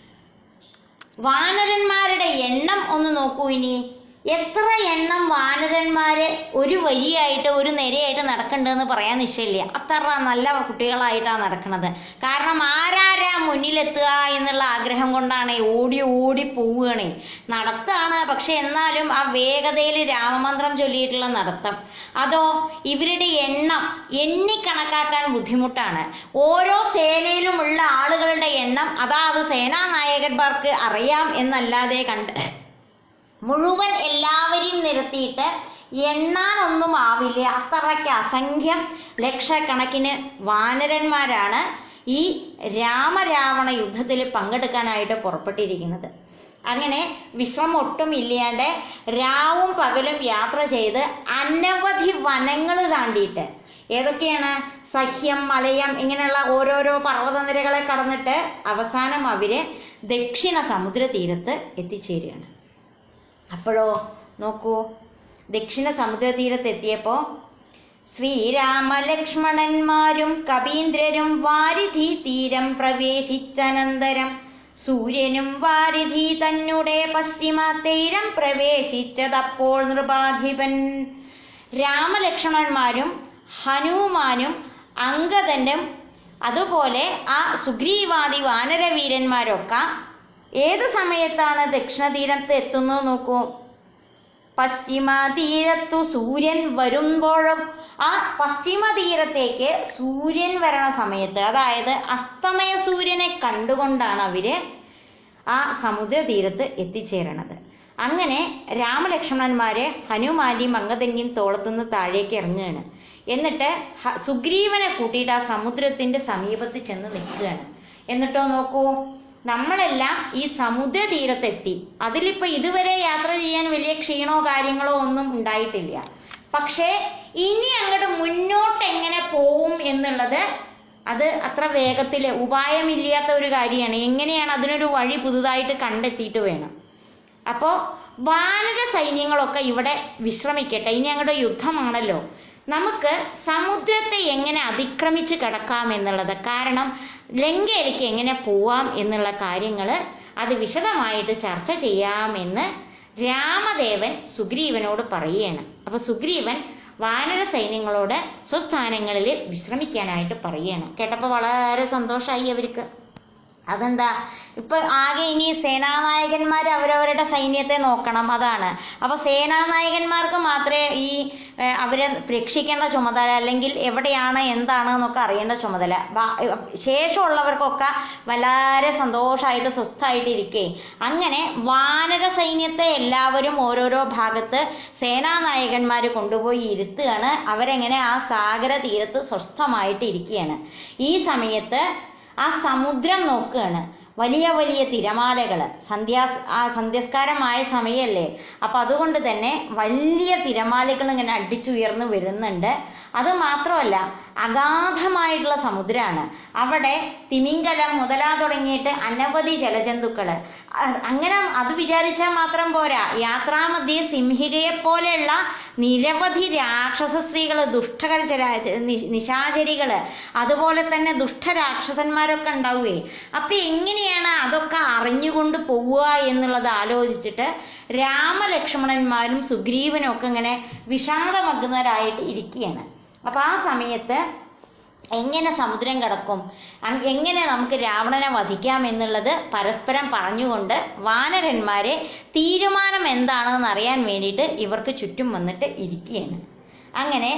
വാനരന്മാരുടെ എണ്ണം ഒന്ന് നോക്കൂ ഇനി എത്ര എണ്ണം വാനരന്മാര് ഒരു വരിയായിട്ട് ഒരു നിരയായിട്ട് നടക്കണ്ടെന്ന് പറയാൻ നിശ്ചയില്ല അത്ര നല്ല കുട്ടികളായിട്ടാണ് നടക്കുന്നത് കാരണം ആരാരാ മുന്നിലെത്തുക എന്നുള്ള ആഗ്രഹം കൊണ്ടാണ് ഓടി ഓടി പോവുകയാണ് നടത്താണ് പക്ഷെ എന്നാലും ആ വേഗതയിൽ രാമമന്ത്രം ചൊല്ലിയിട്ടുള്ള നടത്തം അതോ ഇവരുടെ എണ്ണം എണ്ണി കണക്കാക്കാൻ ബുദ്ധിമുട്ടാണ് ഓരോ സേനയിലുമുള്ള ആളുകളുടെ എണ്ണം അതാത് സേനാ നായകന്മാർക്ക് അറിയാം എന്നല്ലാതെ കണ്ട് മുഴുവൻ എല്ലാവരെയും നിരത്തിയിട്ട് എണ്ണാനൊന്നും ആവില്ല അത്രയ്ക്ക് അസംഖ്യം ലക്ഷക്കണക്കിന് വാനരന്മാരാണ് ഈ രാമരാവണ യുദ്ധത്തിൽ പങ്കെടുക്കാനായിട്ട് പുറപ്പെട്ടിരിക്കുന്നത് അങ്ങനെ വിശ്രമം ഒട്ടും ഇല്ലാണ്ട് രാവും പകലും യാത്ര ചെയ്ത് അനവധി വനങ്ങൾ താണ്ടിയിട്ട് ഏതൊക്കെയാണ് സഹ്യം മലയം ഇങ്ങനെയുള്ള ഓരോരോ പർവ്വതനിരകളെ കടന്നിട്ട് അവസാനം അവര് ദക്ഷിണ സമുദ്ര തീരത്ത് എത്തിച്ചേരുകയാണ് അപ്പോഴോ നോക്കൂ ദക്ഷിണ സമുദ്ര തീരത്ത് എത്തിയപ്പോ ശ്രീരാമലക്ഷ്മണന്മാരും കവീന്ദ്രരും വാരിധി തീരം പ്രവേശിച്ചനന്തരം സൂര്യനും വാരിധി തന്നെ പശ്ചിമ തീരം പ്രവേശിച്ചതപ്പോൾ നൃപാധിപൻ രാമലക്ഷ്മണന്മാരും ഹനുമാനും അങ്കദനും അതുപോലെ ആ സുഗ്രീവാദി വാനരവീരന്മാരൊക്കെ ഏത് സമയത്താണ് ദക്ഷിണതീരത്ത് എത്തുന്നത് നോക്കൂ പശ്ചിമ തീരത്തു സൂര്യൻ വരുമ്പോഴും ആ പശ്ചിമ തീരത്തേക്ക് സൂര്യൻ വരണ സമയത്ത് അതായത് അസ്തമയ സൂര്യനെ കണ്ടുകൊണ്ടാണ് അവര് ആ സമുദ്ര തീരത്ത് എത്തിച്ചേരണത് അങ്ങനെ രാമലക്ഷ്മണന്മാര് ഹനുമാന്റെയും അങ്കദന്റെയും തോളത്തുനിന്ന് താഴേക്ക് ഇറങ്ങുകയാണ് എന്നിട്ട് ഹ- സുഗ്രീവനെ കൂട്ടിയിട്ട് ആ സമുദ്രത്തിന്റെ സമീപത്ത് ചെന്ന് നിൽക്കുകയാണ് എന്നിട്ടോ നോക്കൂ നമ്മളെല്ലാം ഈ സമുദ്ര തീരത്തെത്തി അതിലിപ്പോ ഇതുവരെ യാത്ര ചെയ്യാൻ വലിയ ക്ഷീണോ കാര്യങ്ങളോ ഒന്നും ഉണ്ടായിട്ടില്ല പക്ഷേ ഇനി അങ്ങോട്ട് മുന്നോട്ട് എങ്ങനെ പോവും എന്നുള്ളത് അത് അത്ര വേഗത്തില് ഉപായമില്ലാത്ത ഒരു കാര്യമാണ് എങ്ങനെയാണ് അതിനൊരു വഴി പുതുതായിട്ട് കണ്ടെത്തിയിട്ട് വേണം അപ്പോ വാനര സൈന്യങ്ങളൊക്കെ ഇവിടെ വിശ്രമിക്കട്ടെ ഇനി അങ്ങോട്ട് യുദ്ധമാണല്ലോ നമുക്ക് സമുദ്രത്തെ എങ്ങനെ അതിക്രമിച്ച് കിടക്കാം എന്നുള്ളത് കാരണം ലങ്കയിലേക്ക് എങ്ങനെ പോവാം എന്നുള്ള കാര്യങ്ങൾ അത് വിശദമായിട്ട് ചർച്ച ചെയ്യാമെന്ന് രാമദേവൻ സുഗ്രീവനോട് പറയുകയാണ് അപ്പൊ സുഗ്രീവൻ വാനര സൈന്യങ്ങളോട് സ്വസ്ഥാനങ്ങളിൽ വിശ്രമിക്കാനായിട്ട് പറയുകയാണ് കേട്ടപ്പോൾ വളരെ സന്തോഷമായി അവർക്ക് അതെന്താ ഇപ്പൊ ആകെ ഇനി സേനാനായകന്മാർ അവരവരുടെ സൈന്യത്തെ നോക്കണം അതാണ് അപ്പൊ സേനാനായകന്മാർക്ക് മാത്രമേ ഈ ഏർ, അവരെ രക്ഷിക്കേണ്ട ചുമതല അല്ലെങ്കിൽ എവിടെയാണ് എന്താണ് എന്നൊക്കെ അറിയേണ്ട ചുമതല ബാ- ശേഷമുള്ളവർക്കൊക്കെ വളരെ സന്തോഷമായിട്ട് സ്വസ്ഥമായിട്ട് ഇരിക്കേ അങ്ങനെ വാനര സൈന്യത്തെ എല്ലാവരും ഓരോരോ ഭാഗത്ത് സേനാനായകന്മാർ കൊണ്ടുപോയി ഇരുത്തുകയാണ് അവരെങ്ങനെ ആ സാഗര തീരത്ത് സ്വസ്ഥമായിട്ട് ഇരിക്കുകയാണ് ഈ സമയത്ത് ആ സമുദ്രം നോക്കുകയാണ് വലിയ വലിയ തിരമാലകൾ സന്ധ്യാ ആ സന്ധ്യസ്കാരമായ സമയമല്ലേ അപ്പൊ അതുകൊണ്ട് തന്നെ വലിയ തിരമാലകൾ ഇങ്ങനെ അടിച്ചുയർന്ന് വരുന്നുണ്ട് അത് മാത്രമല്ല അഗാധമായിട്ടുള്ള സമുദ്രമാണ് അവിടെ തിമിംഗലം മുതലാ തുടങ്ങിയിട്ട് അനവധി ജലജന്തുക്കള് അ- അങ്ങനെ അത് വിചാരിച്ചാൽ മാത്രം പോരാ യാത്രാമധ്യേ സിംഹിരയെ പോലെയുള്ള നിരവധി രാക്ഷസ സ്ത്രീകള് ദുഷ്ടകര നിശാചരികള് അതുപോലെ തന്നെ ദുഷ്ടരാക്ഷസന്മാരൊക്കെ ഉണ്ടാവുകയെ അപ്പൊ എങ്ങനെയാണ് അതൊക്കെ അറിഞ്ഞുകൊണ്ട് പോവുക എന്നുള്ളത് ആലോചിച്ചിട്ട് രാമലക്ഷ്മണന്മാരും സുഗ്രീവനും ഒക്കെ ഇങ്ങനെ വിഷാദമഗ്നരായിട്ട് ഇരിക്കുകയാണ് അപ്പൊ ആ സമയത്ത് എങ്ങനെ സമുദ്രം കിടക്കും അങ് എങ്ങനെ നമുക്ക് രാവണനെ വധിക്കാം എന്നുള്ളത് പരസ്പരം പറഞ്ഞുകൊണ്ട് വാനരന്മാരെ തീരുമാനം എന്താണെന്ന് അറിയാൻ വേണ്ടിയിട്ട് ഇവർക്ക് ചുറ്റും വന്നിട്ട് ഇരിക്കുകയാണ് അങ്ങനെ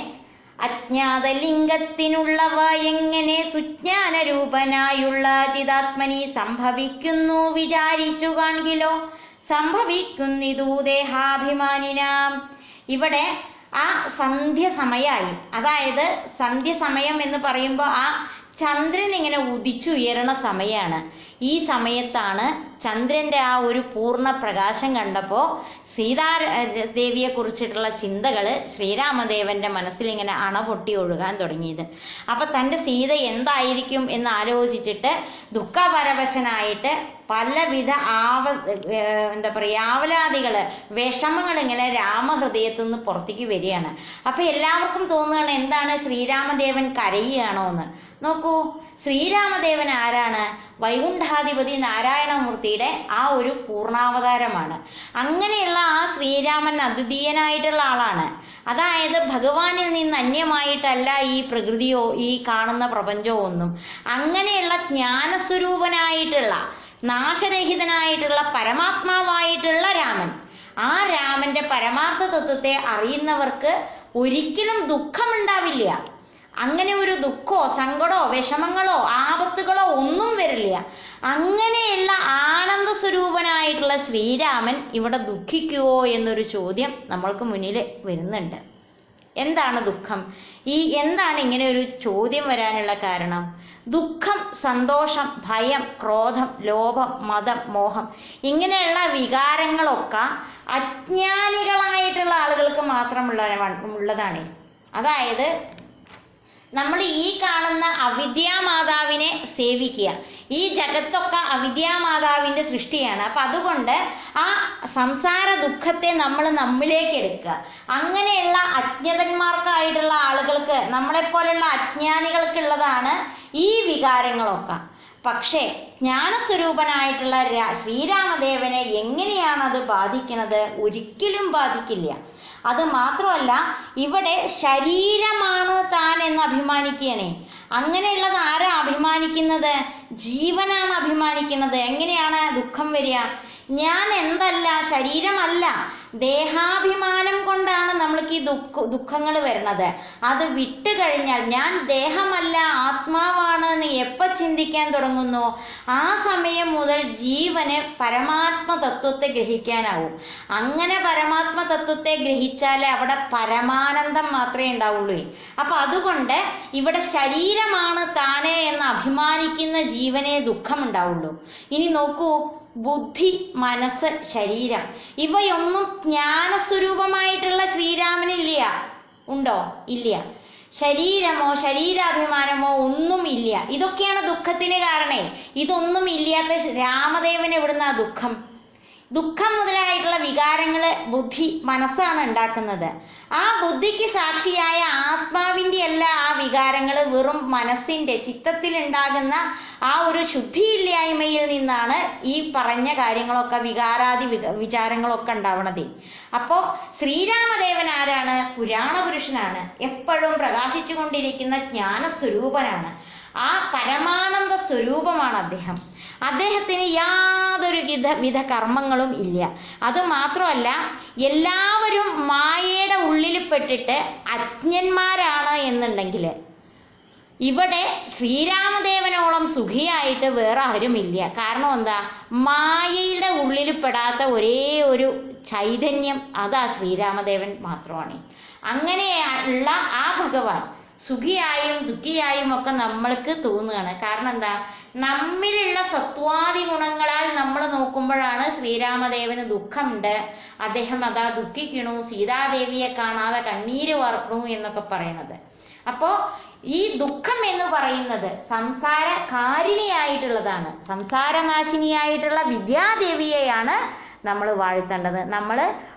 അജ്ഞാതലിംഗത്തിനുള്ളവ എങ്ങനെ സുജ്ഞാന രൂപനായുള്ള ചിതാത്മനി സംഭവിക്കുന്നു വിചാരിച്ചു കാൺകിലോ സംഭവിക്കുന്നിതു ദേഹാഭിമാനിനാം ഇവിടെ ആ സന്ധ്യ സമയമായി അതായത് സന്ധ്യ സമയം എന്ന് പറയുമ്പോൾ ആ ചന്ദ്രൻ ഇങ്ങനെ ഉദിച്ചുയരണ സമയമാണ് ഈ സമയത്താണ് ചന്ദ്രന്റെ ആ ഒരു പൂർണ്ണ പ്രകാശം കണ്ടപ്പോൾ സീതാ ദേവിയെ കുറിച്ചിട്ടുള്ള ചിന്തകള് ശ്രീരാമദേവന്റെ മനസ്സിൽ ഇങ്ങനെ അണപൊട്ടി ഒഴുകാൻ തുടങ്ങിയത് അപ്പൊ തന്റെ സീത എന്തായിരിക്കും എന്ന് ആലോചിച്ചിട്ട് ദുഃഖപരവശനായിട്ട് പലവിധ ആവ ഏർ എന്താ പറയുക ആവലാദികള് വിഷമങ്ങൾ ഇങ്ങനെ രാമഹൃദയത്തിൽ നിന്ന് പുറത്തേക്ക് വരികയാണ് അപ്പൊ എല്ലാവർക്കും തോന്നുകയാണ് എന്താണ് ശ്രീരാമദേവൻ കരയുകയാണോ എന്ന് നോക്കൂ ശ്രീരാമദേവൻ ആരാണ് വൈകുണ്ഠാധിപതി നാരായണമൂർത്തിയുടെ ആ ഒരു പൂർണ്ണാവതാരമാണ് അങ്ങനെയുള്ള ആ ശ്രീരാമൻ അദ്വിതീയനായിട്ടുള്ള ആളാണ് അതായത് ഭഗവാനിൽ നിന്ന് അന്യമായിട്ടല്ല ഈ പ്രകൃതിയോ ഈ കാണുന്ന പ്രപഞ്ചമോ ഒന്നും അങ്ങനെയുള്ള ജ്ഞാനസ്വരൂപനായിട്ടുള്ള നാശരഹിതനായിട്ടുള്ള പരമാത്മാവായിട്ടുള്ള രാമൻ ആ രാമന്റെ പരമാർത്ഥ തത്വത്തെ അറിയുന്നവർക്ക് ഒരിക്കലും ദുഃഖമുണ്ടാവില്ല അങ്ങനെ ഒരു ദുഃഖമോ സങ്കടമോ വിഷമങ്ങളോ ആപത്തുകളോ ഒന്നും വരില്ല അങ്ങനെയുള്ള ആനന്ദ സ്വരൂപനായിട്ടുള്ള ശ്രീരാമൻ ഇവിടെ ദുഃഖിക്കുവോ എന്നൊരു ചോദ്യം നമ്മൾക്ക് മുന്നിൽ വരുന്നുണ്ട് എന്താണ് ദുഃഖം ഈ എന്താണ് ഇങ്ങനെ ഒരു ചോദ്യം വരാനുള്ള കാരണം ദുഃഖം സന്തോഷം ഭയം ക്രോധം ലോഭം മതം മോഹം ഇങ്ങനെയുള്ള വികാരങ്ങളൊക്കെ അജ്ഞാനികളായിട്ടുള്ള ആളുകൾക്ക് മാത്രമുള്ള ഉള്ളതാണ് അതായത് നമ്മൾ ഈ കാണുന്ന അവിദ്യാമാതാവിനെ സേവിക്കുക ഈ ജഗത്തൊക്കെ അവിദ്യാമാതാവിന്റെ സൃഷ്ടിയാണ് അപ്പൊ അതുകൊണ്ട് ആ സംസാര ദുഃഖത്തെ നമ്മൾ നമ്മിലേക്ക് എടുക്കുക അങ്ങനെയുള്ള അജ്ഞതന്മാർക്കായിട്ടുള്ള ആളുകൾക്ക് നമ്മളെപ്പോലുള്ള അജ്ഞാനികൾക്കുള്ളതാണ് ഈ വികാരങ്ങളൊക്കെ പക്ഷേ ജ്ഞാനസ്വരൂപനായിട്ടുള്ള രാ- ശ്രീരാമദേവനെ എങ്ങനെയാണ് അത് ബാധിക്കുന്നത് ഒരിക്കലും ബാധിക്കില്ല അത് മാത്രമല്ല ഇവിടെ ശരീരമാണ് താൻ എന്ന് അഭിമാനിക്കുകയാണേ അങ്ങനെയുള്ളത് ആരാ അഭിമാനിക്കുന്നത് ജീവനാണ് അഭിമാനിക്കുന്നത് എങ്ങനെയാണ് ദുഃഖം വരിക ഞാൻ എന്തല്ല ശരീരമല്ല ദേഹാഭിമാനം കൊണ്ടാണ് നമ്മൾക്ക് ഈ ദുഃഖ ദുഃഖങ്ങൾ വരുന്നത് അത് വിട്ടു കഴിഞ്ഞാൽ ഞാൻ ദേഹമല്ല ആത്മാവാണ് എന്ന് എപ്പോ ചിന്തിക്കാൻ തുടങ്ങുന്നു ആ സമയം മുതൽ ജീവന് പരമാത്മ തത്വത്തെ ഗ്രഹിക്കാനാവും അങ്ങനെ പരമാത്മ തത്വത്തെ ഗ്രഹിച്ചാലേ അവിടെ പരമാനന്ദം മാത്രമേ ഉണ്ടാവുള്ളൂ അപ്പൊ അതുകൊണ്ട് ഇവിടെ ശരീരമാണ് താനേ എന്ന് അഭിമാനിക്കുന്ന ജീവനെ ദുഃഖമുണ്ടാവുള്ളൂ ഇനി നോക്കൂ ബുദ്ധി മനസ്സ് ശരീരം ഇവയൊന്നും ജ്ഞാനസ്വരൂപമായിട്ടുള്ള ശ്രീരാമനില്ല ഉണ്ടോ ഇല്ല ശരീരമോ ശരീരാഭിമാനമോ ഒന്നും ഇല്ല ഇതൊക്കെയാണ് ദുഃഖത്തിന് കാരണേ ഇതൊന്നും ഇല്ലാത്ത രാമദേവൻ എവിടുന്ന ദുഃഖം ദുഃഖം മുതലായിട്ടുള്ള വികാരങ്ങള് ബുദ്ധി മനസ്സാണ് ഉണ്ടാക്കുന്നത് ആ ബുദ്ധിക്ക് സാക്ഷിയായ ആത്മാവിന്റെ അല്ല ആ വികാരങ്ങള് വെറും മനസ്സിന്റെ ചിത്തത്തിൽ ഉണ്ടാകുന്ന ആ ഒരു ശുദ്ധിയില്ലായ്മയിൽ നിന്നാണ് ഈ പറഞ്ഞ കാര്യങ്ങളൊക്കെ വികാരാദി വിക- വിചാരങ്ങളൊക്കെ ഉണ്ടാവണത് അപ്പോ ശ്രീരാമദേവൻ ആരാണ് പുരാണ പുരുഷനാണ് എപ്പോഴും പ്രകാശിച്ചു കൊണ്ടിരിക്കുന്ന ജ്ഞാനസ്വരൂപനാണ് ആ പരമാനന്ദ സ്വരൂപമാണ് അദ്ദേഹം അദ്ദേഹത്തിന് യാതൊരു വിധ വിധ കർമ്മങ്ങളും ഇല്ല അത് മാത്രമല്ല എല്ലാവരും മായയുടെ ഉള്ളിൽ പെട്ടിട്ട് അജ്ഞന്മാരാണ് എന്നുണ്ടെങ്കിൽ ഇവിടെ ശ്രീരാമദേവനോളം സുഖിയായിട്ട് വേറെ ആരുമില്ല കാരണം എന്താ മായയുടെ ഉള്ളിൽ പെടാത്ത ഒരേ ഒരു ചൈതന്യം അതാ ശ്രീരാമദേവൻ മാത്രമാണ് അങ്ങനെയുള്ള ആ ഭഗവാൻ സുഖിയായും ദുഃഖിയായും ഒക്കെ നമ്മൾക്ക് തോന്നുകയാണ് കാരണം എന്താ നമ്മിലുള്ള സത്വാദി ഗുണങ്ങളാൽ നമ്മൾ നോക്കുമ്പോഴാണ് ശ്രീരാമദേവന് ദുഃഖമുണ്ട് അദ്ദേഹം അതാ ദുഃഖിക്കണു സീതാദേവിയെ കാണാതെ കണ്ണീര് വാർക്കണു എന്നൊക്കെ പറയണത് അപ്പോ ഈ ദുഃഖം എന്ന് പറയുന്നത് സംസാര കാരിണിയായിട്ടുള്ളതാണ് സംസാരനാശിനിയായിട്ടുള്ള വിദ്യാദേവിയെയാണ് നമ്മൾ വാഴ്ത്തേണ്ടത് നമ്മൾ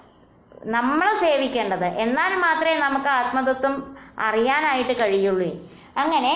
നമ്മൾ സേവിക്കേണ്ടത് എന്നാൽ മാത്രമേ നമുക്ക് ആത്മതത്വം അറിയാനായിട്ട് കഴിയുള്ളൂ അങ്ങനെ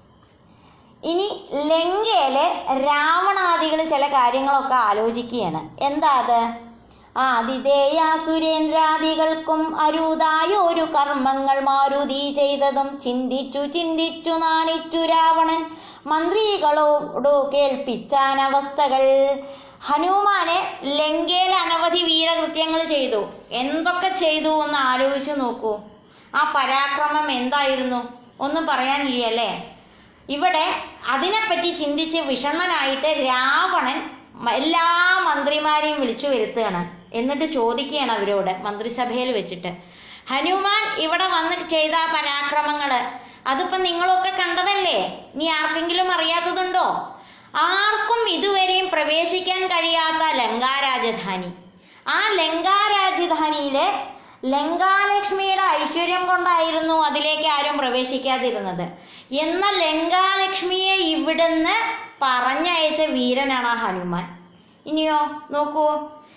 ഇനി ലങ്കയിലെ രാവണാദികൾ ചില കാര്യങ്ങളൊക്കെ ആലോചിക്കുകയാണ് എന്താ അത് ആതിഥേയ സുരേന്ദ്രാദികൾക്കും അരുതായൊരു കർമ്മങ്ങൾ മാരുതി ചെയ്തതും ചിന്തിച്ചു ചിന്തിച്ചു നാണിച്ചു രാവണൻ മന്ത്രികളോടു കേൾപ്പിച്ചാൻ അവസ്ഥകൾ ഹനുമാനെ ലങ്കയിൽ അനവധി വീരകൃത്യങ്ങൾ ചെയ്തു എന്തൊക്കെ ചെയ്തു എന്ന് ആലോചിച്ചു നോക്കൂ ആ പരാക്രമം എന്തായിരുന്നു ഒന്നും പറയാനില്ല അല്ലേ ഇവിടെ അതിനെപ്പറ്റി ചിന്തിച്ച് വിഷണ്ണനായിട്ട് രാവണൻ മ- എല്ലാ മന്ത്രിമാരെയും വിളിച്ചു വരുത്തുകയാണ് എന്നിട്ട് ചോദിക്കുകയാണ് അവരോട് മന്ത്രിസഭയിൽ വെച്ചിട്ട് ഹനുമാൻ ഇവിടെ വന്ന് ചെയ്ത ആ പരാക്രമങ്ങള് അതിപ്പോ നിങ്ങളൊക്കെ കണ്ടതല്ലേ ഇനി ആർക്കെങ്കിലും അറിയാത്തതുണ്ടോ ആർക്കും ഇതുവരെയും പ്രവേശിക്കാൻ കഴിയാത്ത ലങ്കാരാജധാനി ആ ലങ്കാരാജധാനിയില് ലങ്കാലക്ഷ്മിയുടെ ഐശ്വര്യം കൊണ്ടായിരുന്നു അതിലേക്ക് ആരും പ്രവേശിക്കാതിരുന്നത് എന്ന ലങ്കാലക്ഷ്മിയെ ഇവിടുന്ന് പറഞ്ഞയച്ച വീരനാണ് ആ ഹനുമാൻ ഇനിയോ നോക്കൂ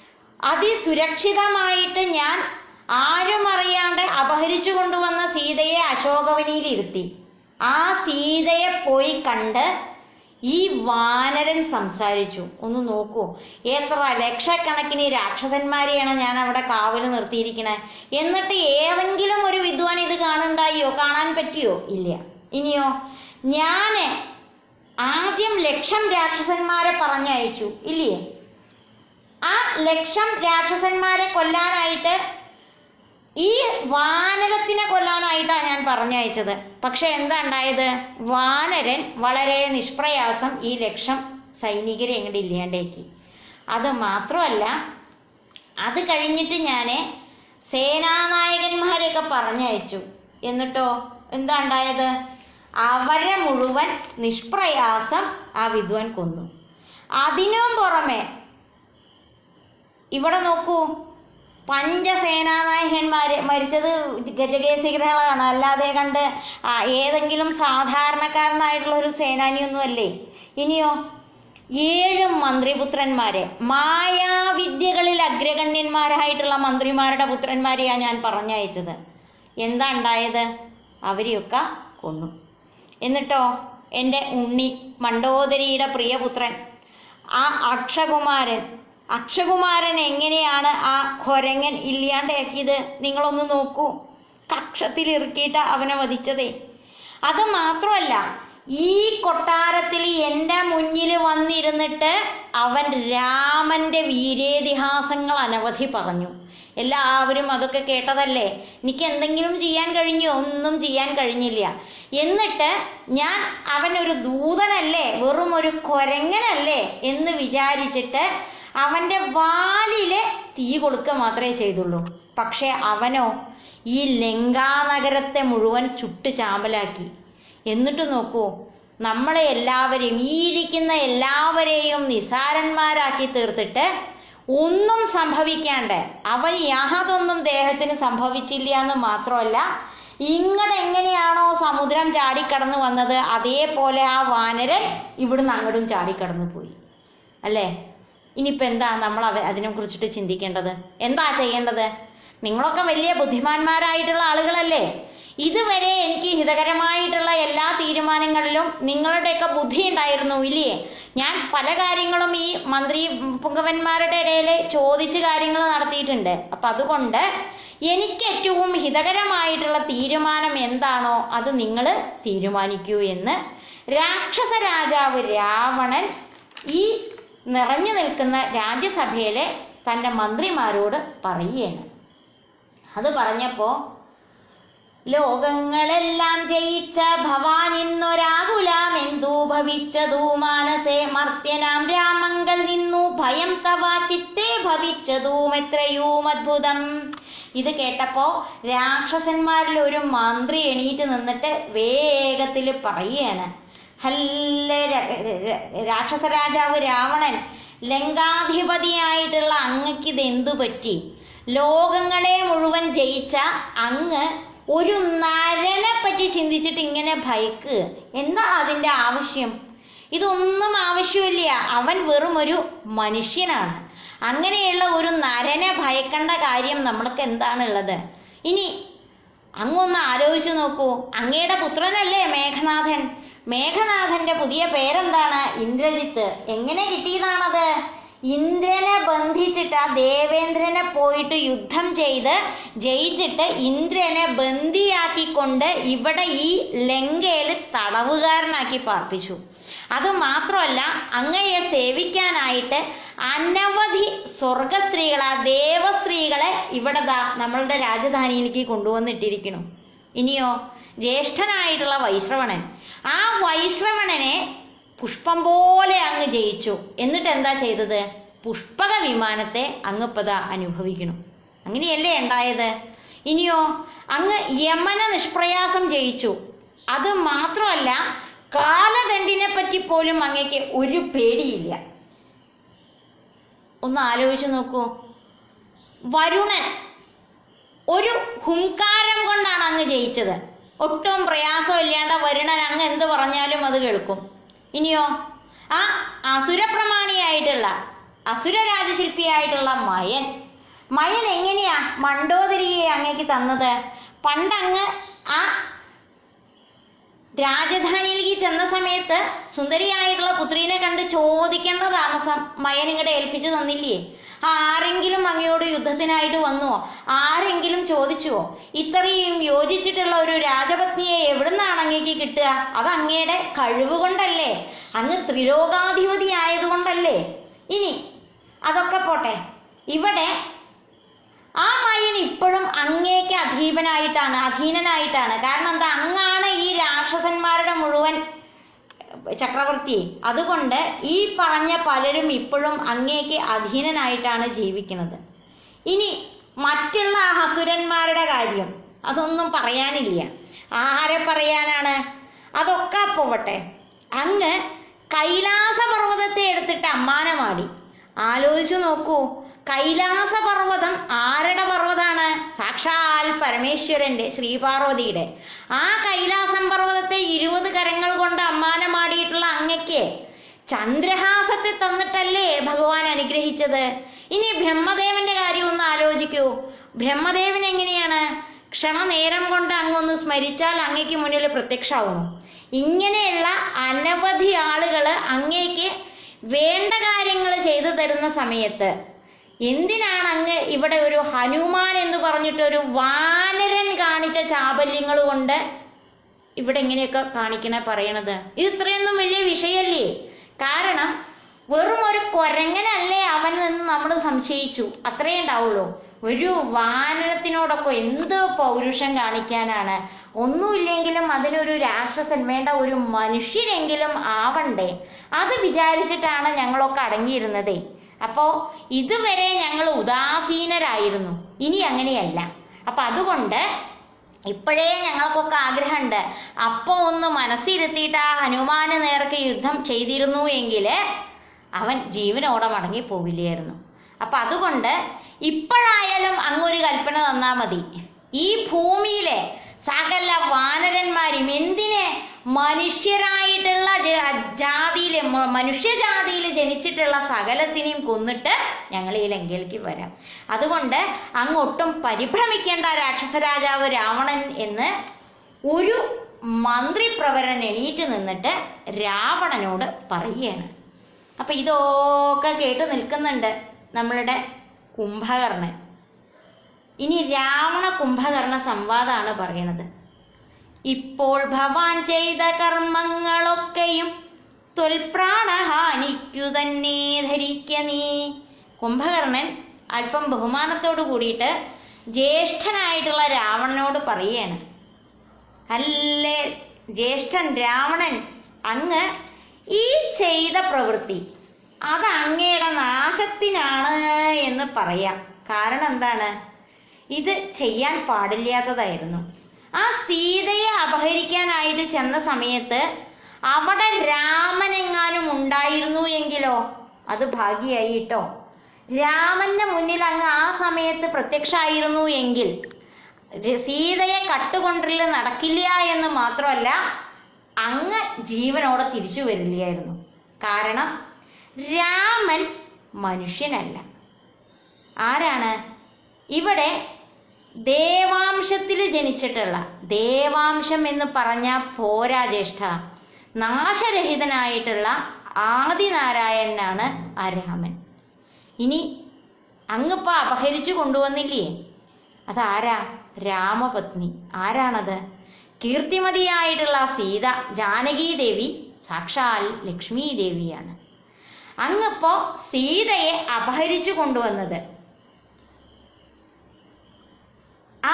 അതിസുരക്ഷിതമായിട്ട് ഞാൻ ആരും അറിയാണ്ട് അപഹരിച്ചു കൊണ്ടുവന്ന സീതയെ അശോകവനിയിൽ ഇരുത്തി ആ സീതയെ പോയി കണ്ട് ഈ വാനരൻ സംസാരിച്ചു ഒന്ന് നോക്കൂ എത്ര ലക്ഷക്കണക്കിന് രാക്ഷസന്മാരെയാണ് ഞാൻ അവിടെ കാവല് നിർത്തിയിരിക്കണേ എന്നിട്ട് ഏതെങ്കിലും ഒരു വിദ്വാൻ ഇത് കാണുണ്ടായോ കാണാൻ പറ്റിയോ ഇല്ല ഇനിയോ ഞാന് ആദ്യം ലക്ഷം രാക്ഷസന്മാരെ പറഞ്ഞയച്ചു ഇല്ലേ ആ ലക്ഷം രാക്ഷസന്മാരെ കൊല്ലാനായിട്ട് ഈ വാനരത്തിനെ കൊല്ലാനായിട്ടാണ് ഞാൻ പറഞ്ഞയച്ചത് പക്ഷെ എന്താ ഉണ്ടായത് വാനരൻ വളരെ നിഷ്പ്രയാസം ഈ ലക്ഷം സൈനികരെ അങ്ങോട്ട് ഇല്ലാണ്ടേക്ക് അത് മാത്രമല്ല അത് കഴിഞ്ഞിട്ട് ഞാൻ സേനാനായകന്മാരെയൊക്കെ പറഞ്ഞയച്ചു എന്നിട്ടോ എന്താ ഉണ്ടായത് അവരെ മുഴുവൻ നിഷ്പ്രയാസം ആ വിദ്വാൻ കൊന്നു അതിനും പുറമെ ഇവിടെ നോക്കൂ പഞ്ചസേനാനായകന്മാര് മരിച്ചത് ഗജകേസരികളാണ് അല്ലാതെ കണ്ട് ആ, ഏതെങ്കിലും സാധാരണക്കാരനായിട്ടുള്ള ഒരു സേനാനിയൊന്നും അല്ലേ ഇനിയോ ഏഴ് മന്ത്രിപുത്രന്മാരെ മായാവിദ്യകളിൽ അഗ്രഗണ്യന്മാരായിട്ടുള്ള മന്ത്രിമാരുടെ പുത്രന്മാരെയാണ് ഞാൻ പറഞ്ഞയച്ചത് എന്താ ഉണ്ടായത് അവരെയൊക്കെ കൊന്നു എന്നിട്ടോ എൻ്റെ ഉണ്ണി മണ്ഡോദരിയുടെ പ്രിയപുത്രൻ ആ അക്ഷകുമാരൻ അക്ഷകുമാരൻ എങ്ങനെയാണ് ആ കൊരങ്ങൻ ഇല്ലാണ്ടാക്കിയത് നിങ്ങളൊന്ന് നോക്കൂ കക്ഷത്തിൽ ഇറുക്കിയിട്ട് അവനെ വധിച്ചതേ അത് മാത്രമല്ല ഈ കൊട്ടാരത്തിൽ എൻ്റെ മുന്നിൽ വന്നിരുന്നിട്ട് അവൻ രാമന്റെ വീരേതിഹാസങ്ങൾ അനവധി പറഞ്ഞു എല്ലാവരും അതൊക്കെ കേട്ടതല്ലേ എനിക്ക് എന്തെങ്കിലും ചെയ്യാൻ കഴിഞ്ഞോ ഒന്നും ചെയ്യാൻ കഴിഞ്ഞില്ല എന്നിട്ട് ഞാൻ അവനൊരു ദൂതനല്ലേ വെറും ഒരു കൊരങ്ങനല്ലേ എന്ന് വിചാരിച്ചിട്ട് അവന്റെ വാലില് തീ കൊടുക്കുക മാത്രമേ ചെയ്തുള്ളൂ പക്ഷെ അവനോ ഈ ലങ്കാനഗരത്തെ മുഴുവൻ ചുട്ട് ചാമ്പലാക്കി എന്നിട്ട് നോക്കൂ നമ്മളെ എല്ലാവരെയും ഈ ഇരിക്കുന്ന എല്ലാവരെയും നിസാരന്മാരാക്കി തീർത്തിട്ട് ഒന്നും സംഭവിക്കാണ്ട് അവൻ യാതൊന്നും ദേഹത്തിന് സംഭവിച്ചില്ല എന്ന് മാത്രമല്ല ഇങ്ങടെ എങ്ങനെയാണോ സമുദ്രം ചാടിക്കടന്നു വന്നത് അതേപോലെ ആ വാനരൻ ഇവിടുന്ന് അങ്ങോട്ടും ചാടിക്കടന്നു പോയി അല്ലേ ഇനിയിപ്പോൾ എന്താ നമ്മൾ അവ അതിനെ കുറിച്ചിട്ട് ചിന്തിക്കേണ്ടത് എന്താ ചെയ്യേണ്ടത് നിങ്ങളൊക്കെ വലിയ ബുദ്ധിമാന്മാരായിട്ടുള്ള ആളുകളല്ലേ ഇതുവരെ എനിക്ക് ഹിതകരമായിട്ടുള്ള എല്ലാ തീരുമാനങ്ങളിലും നിങ്ങളുടെയൊക്കെ ബുദ്ധി ഉണ്ടായിരുന്നു ഇല്ലേ ഞാൻ പല കാര്യങ്ങളും ഈ മന്ത്രി പുങ്കവന്മാരുടെ ഇടയിൽ ചോദിച്ച് കാര്യങ്ങൾ നടത്തിയിട്ടുണ്ട് അപ്പൊ അതുകൊണ്ട് എനിക്ക് ഏറ്റവും ഹിതകരമായിട്ടുള്ള തീരുമാനം എന്താണോ അത് നിങ്ങൾ തീരുമാനിക്കൂ എന്ന് രാക്ഷസ രാജാവ് രാവണൻ ഈ നിറഞ്ഞു നിൽക്കുന്ന രാജ്യസഭയിലെ തൻ്റെ മന്ത്രിമാരോട് പറയുകയാണ് അത് പറഞ്ഞപ്പോ ലോകങ്ങളെല്ലാം ജയിച്ച ഭവാൻ ഇന്നൊരാകുലാം എന്തു ഭവിച്ചതു മാനസേ മർത്യനാം രാമങ്കൽ നിന്നു ഭയം തവ ചിത്തേ ഭവിച്ചതും എത്രയും അത്ഭുതം ഇത് കേട്ടപ്പോ രാക്ഷസന്മാരിൽ ഒരു മന്ത്രി എണീറ്റ് നിന്നിട്ട് വേഗത്തിൽ പറയുകയാണ് ഹല്ല രാക്ഷസ രാജാവ് രാവണൻ ലങ്കാധിപതിയായിട്ടുള്ള അങ്ങക്ക് ഇത് എന്തു പറ്റി ലോകങ്ങളെ മുഴുവൻ ജയിച്ച അങ്ങ് ഒരു നരനെ പറ്റി ചിന്തിച്ചിട്ട് ഇങ്ങനെ ഭയക്ക് എന്താ അതിന്റെ ആവശ്യം ഇതൊന്നും ആവശ്യമില്ല അവൻ വെറും ഒരു മനുഷ്യനാണ് അങ്ങനെയുള്ള ഒരു നരനെ ഭയക്കേണ്ട കാര്യം നമ്മൾക്ക് എന്താണുള്ളത് ഇനി അങ്ങൊന്ന് ആലോചിച്ചു നോക്കൂ അങ്ങയുടെ പുത്രനല്ലേ മേഘനാഥൻ മേഘനാഥന്റെ പുതിയ പേരെന്താണ് ഇന്ദ്രജിത്ത് എങ്ങനെ കിട്ടിയതാണത് ഇന്ദ്രനെ ബന്ധിച്ചിട്ട് ആ ദേവേന്ദ്രനെ പോയിട്ട് യുദ്ധം ചെയ്ത് ജയിച്ചിട്ട് ഇന്ദ്രനെ ബന്ദിയാക്കിക്കൊണ്ട് ഇവിടെ ഈ ലങ്കയിൽ തടവുകാരനാക്കി പാർപ്പിച്ചു അത് മാത്രമല്ല അങ്ങയെ സേവിക്കാനായിട്ട് അനവധി സ്വർഗസ്ത്രീകളെ ദേവസ്ത്രീകളെ ഇവിടെ ദാ നമ്മളുടെ രാജധാനിയിലേക്ക് കൊണ്ടുവന്നിട്ടിരിക്കുന്നു ഇനിയോ ജ്യേഷ്ഠനായിട്ടുള്ള വൈശ്രവണൻ ആ വൈശ്രവണനെ പുഷ്പം പോലെ അങ്ങ് ജയിച്ചു എന്നിട്ട് എന്താ ചെയ്തത് പുഷ്പക വിമാനത്തെ അങ്ങ് ഇപ്പതാ അനുഭവിക്കണം അങ്ങനെയല്ലേ ഉണ്ടായത് ഇനിയോ അങ്ങ് യമന നിഷ്പ്രയാസം ജയിച്ചു അത് മാത്രമല്ല കാലദണ്ഡിനെ പറ്റി പോലും അങ്ങക്ക് ഒരു പേടിയില്ല ഒന്ന് ആലോചിച്ച് നോക്കൂ വരുണൻ ഒരു ഹുങ്കാരം കൊണ്ടാണ് അങ്ങ് ജയിച്ചത് ഒട്ടും പ്രയാസം ഇല്ലാണ്ട് വരുണൻ അങ്ങ് എന്ത് പറഞ്ഞാലും അത് കേൾക്കും ഇനിയോ ആ അസുരപ്രമാണിയായിട്ടുള്ള അസുര രാജശില്പിയായിട്ടുള്ള മയൻ മയൻ എങ്ങനെയാ മണ്ടോദരിയെ അങ്ങേക്ക് തന്നത് പണ്ടങ്ങ് ആ രാജധാനിയിലേക്ക് ചെന്ന സമയത്ത് സുന്ദരിയായിട്ടുള്ള പുത്രീനെ കണ്ട് ചോദിക്കേണ്ട താമസം മയൻ ഇങ്ങടെ ഏൽപ്പിച്ചു തന്നില്ലേ ആരെങ്കിലും അങ്ങയോട് യുദ്ധത്തിനായിട്ട് വന്നുവോ ആരെങ്കിലും ചോദിച്ചുവോ ഇത്രയും യോജിച്ചിട്ടുള്ള ഒരു രാജപത്നിയെ എവിടുന്നാണ് അങ്ങേക്ക് കിട്ടുക അത് അങ്ങയുടെ കഴിവ് കൊണ്ടല്ലേ അങ്ങ് ത്രിലോകാധിപതി ആയതുകൊണ്ടല്ലേ ഇനി അതൊക്കെ പോട്ടെ ഇവിടെ ആ മയൻ ഇപ്പോഴും അങ്ങേക്ക് അധീപനായിട്ടാണ് അധീനനായിട്ടാണ് കാരണം എന്താ അങ്ങാണ് ഈ രാക്ഷസന്മാരുടെ മുഴുവൻ ചക്രവർത്തി അതുകൊണ്ട് ഈ പറഞ്ഞ പലരും ഇപ്പോഴും അങ്ങേക്ക് അധീനനായിട്ടാണ് ജീവിക്കുന്നത് ഇനി മറ്റുള്ള അസുരന്മാരുടെ കാര്യം അതൊന്നും പറയാനില്ല ആരെ പറയാനാണ് അതൊക്കെ പോവട്ടെ അങ്ങ് കൈലാസ പർവ്വതത്തെ എടുത്തിട്ട് അമ്മാനമാടി ആലോചിച്ചു നോക്കൂ കൈലാസ പർവ്വതം ആരുടെ പർവ്വതാണ് സാക്ഷാൽ പരമേശ്വരന്റെ ശ്രീപാർവതിയുടെ ആ കൈലാസം പർവ്വതത്തെ ഇരുപത് കരങ്ങൾ കൊണ്ട് അമ്മാനമാടിയിട്ടുള്ള അങ്ങയ്ക്ക് ചന്ദ്രഹാസത്തെ തന്നിട്ടല്ലേ ഭഗവാൻ അനുഗ്രഹിച്ചത് ഇനി ബ്രഹ്മദേവന്റെ കാര്യം ഒന്ന് ആലോചിക്കൂ ബ്രഹ്മദേവൻ എങ്ങനെയാണ് ക്ഷണനേരം കൊണ്ട് അങ്ങൊന്ന് സ്മരിച്ചാൽ അങ്ങയ്ക്ക് മുന്നിൽ പ്രത്യക്ഷമാവുന്നു ഇങ്ങനെയുള്ള അനവധി ആളുകൾ അങ്ങേക്ക് വേണ്ട കാര്യങ്ങൾ ചെയ്തു തരുന്ന സമയത്ത് എന്തിനാണ് അങ്ങ് ഇവിടെ ഒരു ഹനുമാൻ എന്ന് പറഞ്ഞിട്ട് ഒരു വാനരൻ കാണിച്ച ചാബല്യങ്ങൾ കൊണ്ട് ഇവിടെ ഇങ്ങനെയൊക്കെ കാണിക്കണ പറയണത് ഇത് ഇത്രയൊന്നും വലിയ വിഷയല്ലേ കാരണം വെറും ഒരു കൊരങ്ങനല്ലേ അവൻ എന്ന് നമ്മൾ സംശയിച്ചു അത്രേ ഉണ്ടാവുള്ളൂ ഒരു വാനരത്തിനോടൊക്കെ എന്ത് പൗരുഷം കാണിക്കാനാണ് ഒന്നുമില്ലെങ്കിലും അതിനൊരു രാക്ഷസൻ വേണ്ട ഒരു മനുഷ്യനെങ്കിലും ആവണ്ടേ അത് വിചാരിച്ചിട്ടാണ് ഞങ്ങളൊക്കെ അടങ്ങിയിരുന്നതേ അപ്പോ ഇതുവരെ ഞങ്ങൾ ഉദാസീനരായിരുന്നു ഇനി അങ്ങനെയല്ല അപ്പൊ അതുകൊണ്ട് ഇപ്പോഴേ ഞങ്ങൾക്കൊക്കെ ആഗ്രഹമുണ്ട് അപ്പൊ ഒന്ന് മനസ്സിരുത്തിയിട്ട് ആ ഹനുമാന് നേർക്ക് യുദ്ധം ചെയ്തിരുന്നു എങ്കിൽ അവൻ ജീവനോടെ മടങ്ങി പോവില്ലായിരുന്നു അപ്പൊ അതുകൊണ്ട് ഇപ്പോഴായാലും അങ്ങൊരു കൽപ്പന തന്നാ മതി ഈ ഭൂമിയിലെ സകല വാനരന്മാരും എന്തിന് മനുഷ്യരായിട്ടുള്ള ജ- ജാതിയില് മ- മനുഷ്യജാതിയിൽ ജനിച്ചിട്ടുള്ള സകലത്തിനെയും കൊന്നിട്ട് ഞങ്ങൾ ഈ ലങ്കയിലേക്ക് വരാം അതുകൊണ്ട് അങ്ങൊട്ടും പരിഭ്രമിക്കേണ്ട രാക്ഷസ രാജാവ് രാവണൻ എന്ന് ഒരു മന്ത്രിപ്രവരൻ എണീറ്റ് നിന്നിട്ട് രാവണനോട് പറയുകയാണ് അപ്പൊ ഇതൊക്കെ കേട്ട് നിൽക്കുന്നുണ്ട് നമ്മളുടെ കുംഭകർണൻ ഇനി രാവണ കുംഭകർണ സംവാദമാണ് പറയണത് ഇപ്പോൾ ഭവാൻ ചെയ്ത കർമ്മങ്ങളൊക്കെയും ത്വൽപ്രാണഹാനിക്കു തന്നെ ധരിക്ക നീ കുംഭകർണൻ അല്പം ബഹുമാനത്തോട് കൂടിയിട്ട് ജ്യേഷ്ഠനായിട്ടുള്ള രാവണനോട് പറയുകയാണ് അല്ലേ ജ്യേഷ്ഠൻ രാവണൻ അങ്ങ് ഈ ചെയ്ത പ്രവൃത്തി അത് അങ്ങയുടെ നാശത്തിനാണ് എന്ന് പറയാം കാരണം എന്താണ് ഇത് ചെയ്യാൻ പാടില്ലാത്തതായിരുന്നു ആ സീതയെ അപഹരിക്കാനായിട്ട് ചെന്ന സമയത്ത് അവിടെ രാമനെങ്ങാനും ഉണ്ടായിരുന്നു എങ്കിലോ അത് ഭാഗ്യായി കേട്ടോ രാമന്റെ മുന്നിൽ അങ്ങ് ആ സമയത്ത് പ്രത്യക്ഷമായിരുന്നു എങ്കിൽ ര- സീതയെ കട്ടുകൊണ്ടിൽ നടക്കില്ല എന്ന് മാത്രമല്ല അങ്ങ് ജീവനോടെ തിരിച്ചു വരില്ലായിരുന്നു കാരണം രാമൻ മനുഷ്യനല്ല ആരാണ് ഇവിടെ ദേവാംശത്തിൽ ജനിച്ചിട്ടുള്ള ദേവാംശം എന്ന് പറഞ്ഞ പോരാ ജ്യേഷ്ഠ നാശരഹിതനായിട്ടുള്ള ആദിനാരായണനാണ് ആ രാമൻ ഇനി അങ്ങിപ്പോ അപഹരിച്ചു കൊണ്ടുവന്നില്ലേ അതാരാ രാമപത്നി ആരാണത് കീർത്തിമതിയായിട്ടുള്ള സീത ജാനകി ദേവി സാക്ഷാൽ ലക്ഷ്മി ദേവിയാണ് അങ്ങിപ്പോ സീതയെ അപഹരിച്ചു കൊണ്ടുവന്നത് ആ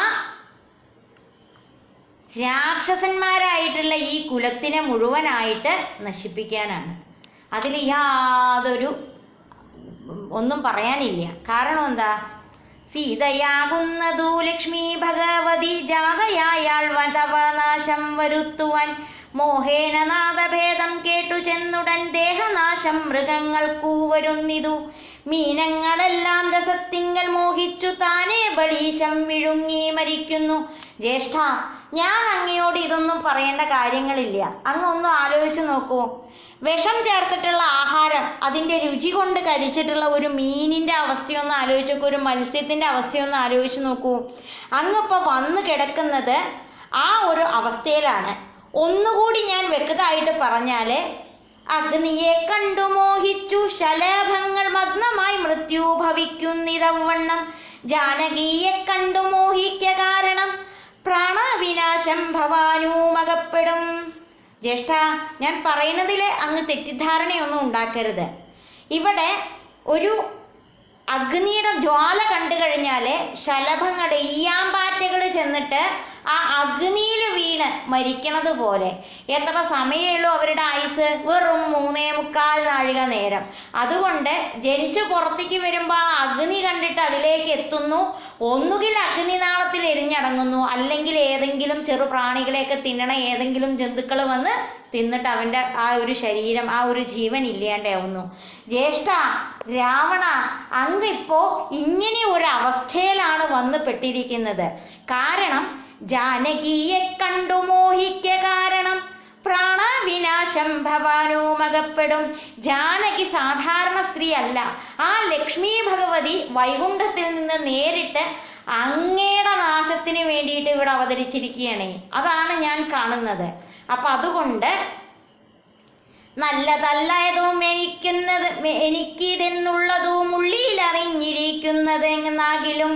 രാക്ഷസന്മാരായിട്ടുള്ള ഈ കുലത്തിനെ മുഴുവനായിട്ട് നശിപ്പിക്കാനാണ് അതിൽ യാതൊരു ഒന്നും പറയാനില്ല കാരണം എന്താ സീതയാകുന്നതു ലക്ഷ്മി ഭഗവതി ജാതയായാൾ വധവനാശം വരുത്തുവാൻ മോഹേന നാദഭേദം കേട്ടു ചെന്നുടൻ ദേഹനാശം മൃഗങ്ങൾക്കു വരുന്നിതു മീനങ്ങളെല്ലാം രസത്തിങ്കൽ മോഹിച്ചു താനേ ബലീശം വിഴുങ്ങി മരിക്കുന്നു ജ്യേഷ്ഠ ഞാൻ അങ്ങയോട് ഇതൊന്നും പറയേണ്ട കാര്യങ്ങളില്ല അങ്ങ് ഒന്ന് ആലോചിച്ചു നോക്കൂ വിഷം ചേർത്തിട്ടുള്ള ആഹാരം അതിന്റെ രുചി കൊണ്ട് കഴിച്ചിട്ടുള്ള ഒരു മീനിന്റെ അവസ്ഥയൊന്ന് ആലോചിച്ച് നോക്കൂ ഒരു മത്സ്യത്തിന്റെ അവസ്ഥയൊന്ന് ആലോചിച്ച് നോക്കൂ അങ്ങിപ്പോ വന്നു കിടക്കുന്നത് ആ ഒരു അവസ്ഥയിലാണ് ഒന്നുകൂടി ഞാൻ വ്യക്തമായിട്ട് പറഞ്ഞാല് അഗ്നിയെ കണ്ടു മോഹിച്ചു ശലഭങ്ങൾ മഗ്നമായി മൃത്യു ഭവിക്കുന്നിതവണ്ണം ജാനകിയെ കണ്ടു മോഹിക്ക കാരണം പ്രാണവിനാശം ഭവാനുമകപ്പെടും ജ്യേഷ്ഠ ഞാൻ പറയുന്നതിൽ അങ്ങ് തെറ്റിദ്ധാരണയൊന്നും ഉണ്ടാക്കരുത് ഇവിടെ ഒരു അഗ്നിയുടെ ജ്വാല കണ്ടു കഴിഞ്ഞാല് ശലഭങ്ങളുടെ ഈയാമ്പാറ്റകൾ ചെന്നിട്ട് ആ അഗ്നിയിൽ വീണ് മരിക്കണത് പോലെ എത്ര സമയമുള്ളൂ അവരുടെ ആയുസ് വെറും മൂന്നേ മുക്കാൽ നാഴിക നേരം അതുകൊണ്ട് ജനിച്ചു പുറത്തേക്ക് വരുമ്പോൾ ആ അഗ്നി കണ്ടിട്ട് അതിലേക്ക് എത്തുന്നു ഒന്നുകിൽ അഗ്നിനാളത്തിൽ എരിഞ്ഞടങ്ങുന്നു അല്ലെങ്കിൽ ഏതെങ്കിലും ചെറു പ്രാണികളെയൊക്കെ തിന്നണ ഏതെങ്കിലും ജന്തുക്കൾ വന്ന് തിന്നിട്ട് അവന്റെ ആ ഒരു ശരീരം ആ ഒരു ജീവൻ ഇല്ലാണ്ടാവുന്നു ജ്യേഷ്ഠ രാവണ അങ്ങിപ്പോ ഇങ്ങനെ ഒരു അവസ്ഥയിലാണ് വന്ന് പെട്ടിരിക്കുന്നത് കാരണം ജാനകിയെ കണ്ടു മോഹിക്ക കാരണം പ്രാണവിനാശം ഭവാനുമകപ്പെടും ജാനകി സാധാരണ സ്ത്രീ അല്ല ആ ലക്ഷ്മി ഭഗവതി വൈകുണ്ഠത്തിൽ നിന്ന് നേരിട്ട് അങ്ങയുടെ നാശത്തിന് വേണ്ടിയിട്ട് ഇവിടെ അവതരിച്ചിരിക്കുകയാണ് അതാണ് ഞാൻ കാണുന്നത് അപ്പൊ അതുകൊണ്ട് നല്ലതല്ലതും എനിക്കുന്നത് എനിക്കിതെന്നുള്ളതും ഉള്ളിൽ അറിഞ്ഞിരിക്കുന്നത് എന്നാകിലും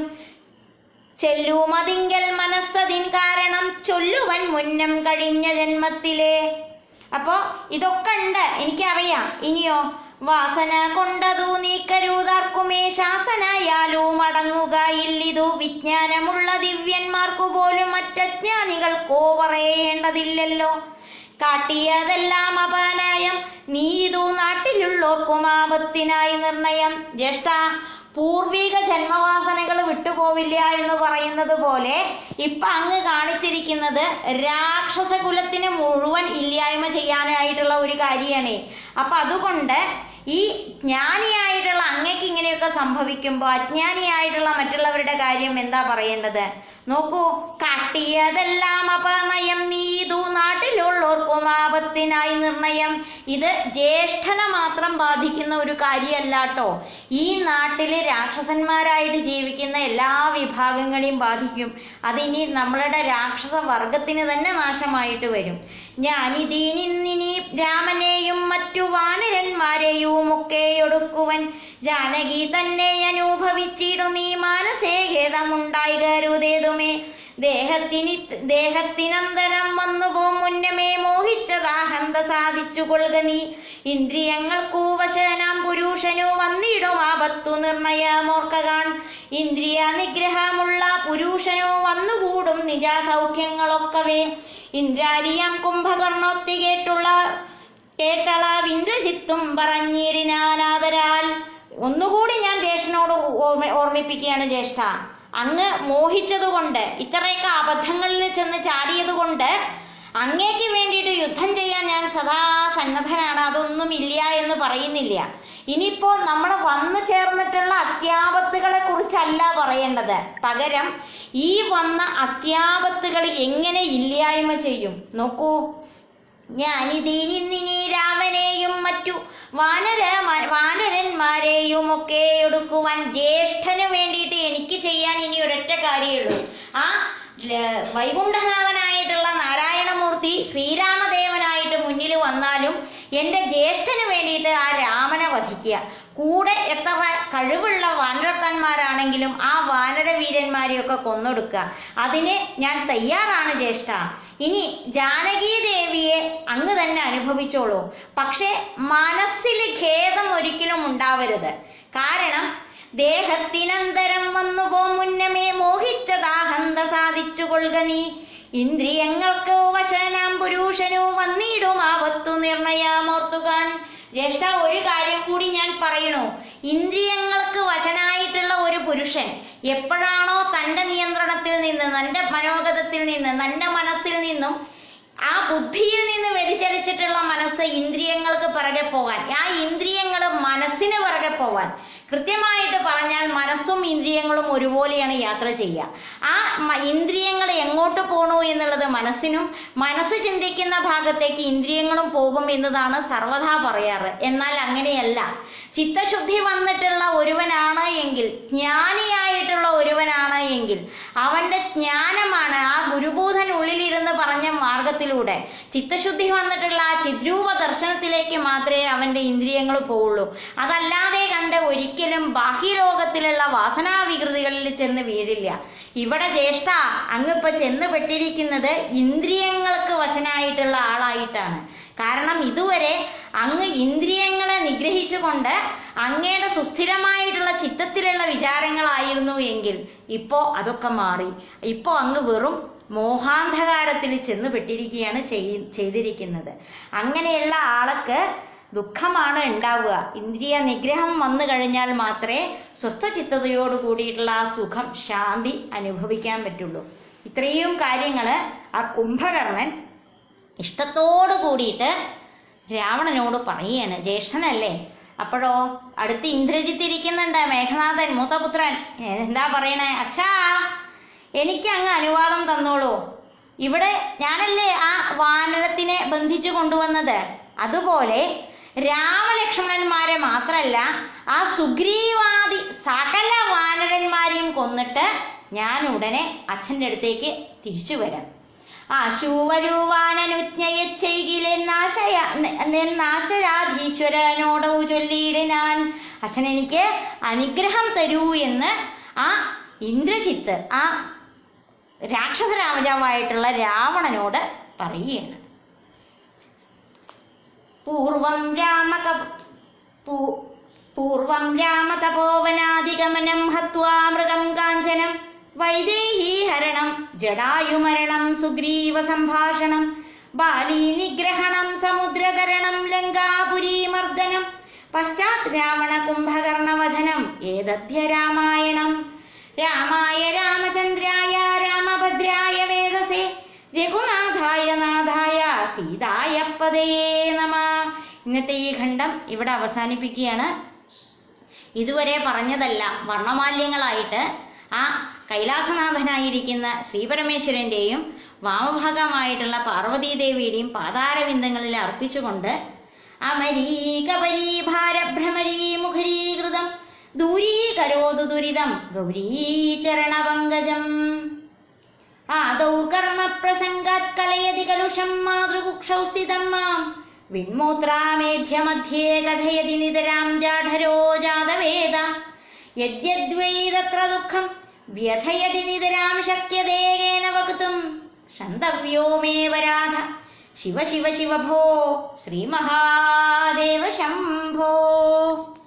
ചെല്ലുമതിങ്കൽ മനസ്സതിൻ കാരണം ചൊല്ലുവൻ മുന്നം കഴിഞ്ഞ ജന്മത്തിലെ അപ്പോ ഇതൊക്കെ ഉണ്ട് എനിക്കറിയാം ഇനിയോ വാസന കൊണ്ടതു നീക്കരുതാർക്കുമേ ശാസനയാലും അടങ്ങുക ഇല്ലിതു വിജ്ഞാനമുള്ള ദിവ്യന്മാർക്കു പോലും മറ്റജ്ഞാനികൾക്കോ പറയേണ്ടതില്ലല്ലോ കാട്ടിയതെല്ലാം അപാനായം നീ ഇതു നാട്ടിലുള്ളോർക്കും ആപത്തിനായി നിർണയം ജ്യേഷ്ഠ പൂർവിക ജന്മവാസനകൾ വിട്ടുപോവില്ല എന്ന് പറയുന്നത് പോലെ ഇപ്പൊ അങ്ങ് കാണിച്ചിരിക്കുന്നത് രാക്ഷസ കുലത്തിന് മുഴുവൻ ഇല്ലായ്മ ചെയ്യാനായിട്ടുള്ള ഒരു കാര്യമാണ് അപ്പൊ അതുകൊണ്ട് ഈ ജ്ഞാനിയായിട്ടുള്ള അങ്ങക്ക് ഇങ്ങനെയൊക്കെ സംഭവിക്കുമ്പോൾ അജ്ഞാനിയായിട്ടുള്ള മറ്റുള്ളവരുടെ കാര്യം എന്താ പറയേണ്ടത് നോക്കൂ കാട്ടിയതെല്ലാം അപനയം നീതു നാട്ടിലുള്ളോർക്കും ആപത്തിനായി നിർണയം ഇത് ജ്യേഷ്ഠനെ മാത്രം ബാധിക്കുന്ന ഒരു കാര്യമല്ലാട്ടോ ഈ നാട്ടില് രാക്ഷസന്മാരായിട്ട് ജീവിക്കുന്ന എല്ലാ വിഭാഗങ്ങളെയും ബാധിക്കും അതിനി നമ്മളുടെ രാക്ഷസ വർഗത്തിന് തന്നെ നാശമായിട്ട് വരും ഞാനിതീനിന്നിനി രാമനെയും മറ്റു വാനരന്മാരെയും ഒക്കെ ഒടുക്കുവൻ ജാനകി തന്നെ അനുഭവിച്ചിടും നീ മാനസേ ഖേദമുണ്ടായി കരുതേതുമേ ദേഹത്തിന് ദേഹത്തിനന്തരം വന്നു പോ മുന്നമേ മോഹിച്ചതാഹന്ത സാധിച്ചു കൊള്ളുക നീ ഇന്ദ്രിയങ്ങൾക്കു വശനാം പുരുഷനു വന്നിടും ആപത്തു നിർണയമോർക്കകാൺ ഇന്ദ്രിയ നിഗ്രഹമുള്ള പുരുഷനു വന്നുകൂടും നിജ സൗഖ്യങ്ങളൊക്കവേ ഇന്ദ്രാരിയാം കുംഭകർണോക്തി കേട്ടുള്ള കേട്ടള വിന്ദ്രജിത്തും പറഞ്ഞിരിനാനാദരാൽ ഒന്നുകൂടി ഞാൻ ജ്യേഷ്ഠനോട് ഓർമ്മ- ഓർമ്മിപ്പിക്കുകയാണ് ജ്യേഷ്ഠ അങ്ങ് മോഹിച്ചതുകൊണ്ട് ഇത്രയൊക്കെ അബദ്ധങ്ങളിൽ ചെന്ന് ചാടിയത് കൊണ്ട് അങ്ങേക്ക് വേണ്ടിയിട്ട് യുദ്ധം ചെയ്യാൻ ഞാൻ സദാ സന്നദ്ധനാണ് അതൊന്നും ഇല്ല എന്ന് പറയുന്നില്ല ഇനിയിപ്പോ നമ്മൾ വന്നു ചേർന്നിട്ടുള്ള അത്യാപത്തുകളെ കുറിച്ചല്ല പറയേണ്ടത് പകരം ഈ വന്ന അത്യാപത്തുകൾ എങ്ങനെ ഇല്ലായ്മ ചെയ്യും നോക്കൂ ഞാനിതീനിന്നിനി രാമനെയും മറ്റു വാനര വാനരന്മാരെയും ഒക്കെ എടുക്കുവാൻ ജ്യേഷ്ഠന് വേണ്ടിയിട്ട് എനിക്ക് ചെയ്യാൻ ഇനി ഒരൊറ്റ കാര്യമുള്ളൂ ആ ല- വൈകുണ്ഠനാഥനായിട്ടുള്ള നാരായണമൂർത്തി ശ്രീരാമദേവനായിട്ട് മുന്നിൽ വന്നാലും എൻ്റെ ജ്യേഷ്ഠന് വേണ്ടിയിട്ട് ആ രാമനെ വധിക്കുക കൂടെ എത്ര കഴിവുള്ള വാനരത്തന്മാരാണെങ്കിലും ആ വാനരവീരന്മാരെയൊക്കെ കൊന്നൊടുക്കുക അതിന് ഞാൻ തയ്യാറാണ് ജ്യേഷ്ഠ ഇനി ജാനകി ദേവിയെ അങ്ങ് തന്നെ അനുഭവിച്ചോളൂ പക്ഷേ മനസ്സിൽ ഖേദം ഒരിക്കലും ഉണ്ടാവരുത് കാരണം ദേഹത്തിനന്തരം വന്നു പോ മുന്നമേ മോഹിച്ചതാഹന്ത സാധിച്ചു കൊള്ളുക നീ ഇന്ദ്രിയങ്ങൾക്ക് വശനാം പുരുഷനു വന്നിടും ആപത്തു നിർണയമോർത്തുകാൺ ജ്യേഷ്ഠ ഒരു കാര്യം കൂടി ഞാൻ പറയണു ഇന്ദ്രിയങ്ങൾക്ക് വശനായിട്ടുള്ള ഒരു പുരുഷൻ എപ്പോഴാണോ തന്റെ നിയന്ത്രണത്തിൽ നിന്ന് തന്റെ മനോഗതത്തിൽ നിന്ന് തന്റെ മനസ്സിൽ നിന്നും ആ ബുദ്ധിയിൽ നിന്ന് വ്യതിചലിച്ചിട്ടുള്ള മനസ്സ് ഇന്ദ്രിയങ്ങൾക്ക് പിറകെ പോകാൻ ആ ഇന്ദ്രിയങ്ങൾ മനസ്സിന് പിറകെ പോവാൻ കൃത്യമായിട്ട് പറഞ്ഞാൽ മനസ്സും ഇന്ദ്രിയങ്ങളും ഒരുപോലെയാണ് യാത്ര ചെയ്യുക ആ മ- ഇന്ദ്രിയങ്ങൾ എങ്ങോട്ട് പോണു എന്നുള്ളത് മനസ്സിനും മനസ്സ് ചിന്തിക്കുന്ന ഭാഗത്തേക്ക് ഇന്ദ്രിയങ്ങളും പോകും എന്നതാണ് സർവഥാ പറയാറ് എന്നാൽ അങ്ങനെയല്ല ചിത്തശുദ്ധി വന്നിട്ടുള്ള ഒരുവനാണ് എങ്കിൽ ജ്ഞാനിയായിട്ടുള്ള ഒരുവനാണ് എങ്കിൽ അവന്റെ ജ്ഞാനമാണ് ആ ഗുരുബോധൻ ഉള്ളിലിരുന്ന് പറഞ്ഞ മാർഗത്തിലൂടെ ചിത്തശുദ്ധി വന്നിട്ടുള്ള ആ ചിദ്രൂപ ദർശനത്തിലേക്ക് മാത്രമേ അവന്റെ ഇന്ദ്രിയങ്ങൾ പോവുള്ളൂ അതല്ലാതെ കണ്ട് ഒരിക്കലും ബാഹ്യലോകത്തിലുള്ള വാസനാവികൃതികളിൽ ചെന്ന് വീഴില്ല ഇവിടെ ജ്യേഷ്ഠ അങ്ങിപ്പോ ചെന്ന് പെട്ടിരിക്കുന്നത് ഇന്ദ്രിയങ്ങൾക്ക് വശനായിട്ടുള്ള ആളായിട്ടാണ് കാരണം ഇതുവരെ അങ്ങ് ഇന്ദ്രിയങ്ങളെ നിഗ്രഹിച്ചുകൊണ്ട് അങ്ങയുടെ സുസ്ഥിരമായിട്ടുള്ള ചിത്തത്തിലുള്ള വിചാരങ്ങളായിരുന്നു എങ്കിൽ ഇപ്പോ അതൊക്കെ മാറി ഇപ്പോ അങ്ങ് വെറും മോഹാന്ധകാരത്തിൽ ചെന്ന് പെട്ടിരിക്കുകയാണ് ചെയ്- ചെയ്തിരിക്കുന്നത് അങ്ങനെയുള്ള ആൾക്ക് ദുഃഖമാണ് ഉണ്ടാവുക ഇന്ദ്രിയ നിഗ്രഹം വന്നു കഴിഞ്ഞാൽ മാത്രമേ സ്വസ്ഥചിത്തതയോട് കൂടിയിട്ടുള്ള ആ സുഖം ശാന്തി അനുഭവിക്കാൻ പറ്റുള്ളൂ ഇത്രയും കാര്യങ്ങൾ ആ കുംഭകർണൻ ഇഷ്ടത്തോട് കൂടിയിട്ട് രാവണനോട് പറയുകയാണ് ജ്യേഷ്ഠനല്ലേ അപ്പോഴോ അടുത്ത് ഇന്ദ്രജിത്ത് ഇരിക്കുന്നുണ്ട് മേഘനാഥൻ മൂത്തപുത്രൻ എന്താ പറയണേ അച്ഛാ എനിക്ക് അങ്ങ് അനുവാദം തന്നോളൂ ഇവിടെ ഞാനല്ലേ ആ വാനരത്തിനെ ബന്ധിച്ചു കൊണ്ടുവന്നത് അതുപോലെ രാമലക്ഷ്മണന്മാരെ മാത്രല്ല ആ സുഗ്രീവാദി സകല വാനരന്മാരെയും കൊന്നിട്ട് ഞാൻ ഉടനെ അച്ഛൻ്റെ അടുത്തേക്ക് തിരിച്ചു വരാം ആശൂവരുവാനെന്നുജ്ഞയിച്ചെങ്കിലെന്നാശയാധീശ്വരനോടു ചൊല്ലിയിടാൻ അച്ഛൻ എനിക്ക് അനുഗ്രഹം തരൂ എന്ന് ആ ഇന്ദ്രജിത്ത് ആ രാക്ഷസ രാജാവായിട്ടുള്ള രാവണനോട് പറയുകയാണ് പൂർവം രാമക പൂ- പൂർവം രാമതപോവനാദിഗമനം ഹത്വാ മൃഗം കാഞ്ചനം വൈദേഹീഹരണം ജടായുമരണം സുഗ്രീവ സംഭാഷണം ബാലീ നിഗ്രഹണം സമുദ്രതരണം ലങ്കാപുരീമർദ്ദനം പശ്ചാത് രാവണ കുംഭകർണവധനം ഏതധ്യ രാമായണം രാമായ രാമചന്ദ്രായ രാമഭദ്രായ വേദസേ രഘുനാഥായ നാഥായ സീതായ പതയേ നമ ഇന്നത്തെ ഈ ഖണ്ഡം ഇവിടെ അവസാനിപ്പിക്കുകയാണ് ഇതുവരെ പറഞ്ഞതല്ല വർണ്ണമാല്യങ്ങളായിട്ട് ആ കൈലാസനാഥനായിരിക്കുന്ന ശ്രീപരമേശ്വരന്റെയും വാമഭാഗമായിട്ടുള്ള പാർവതീദേവിയുടെയും പാതാരവിന്ദങ്ങളിൽ അർപ്പിച്ചുകൊണ്ട് അമരീകപരീഭാരഭ്രമരീ മുഖരീകൃതം ദൂരീകരോതു ദുരിതം ഗൗരീചരണപങ്കജം ആദൗ കർമ്മ പ്രസംഗാത് കലയതി കലുഷം മാതൃകുക്ഷൗ സ്ഥിതം മാം വിൺമൂത്രാമേധ്യമധ്യേ കഥയതി നിതരാം ജാഠരോ ജാതവേദ യദ്യദ്വൈ തത്ര ദുഃഖം വ്യഥയതി നിതരാം ശക്യതേകേന വക്തും ക്ഷന്തവ്യോമേവ രാധ ശിവ ശിവ ശിവ ഭോ ശ്രീമഹാദേവ ശംഭോ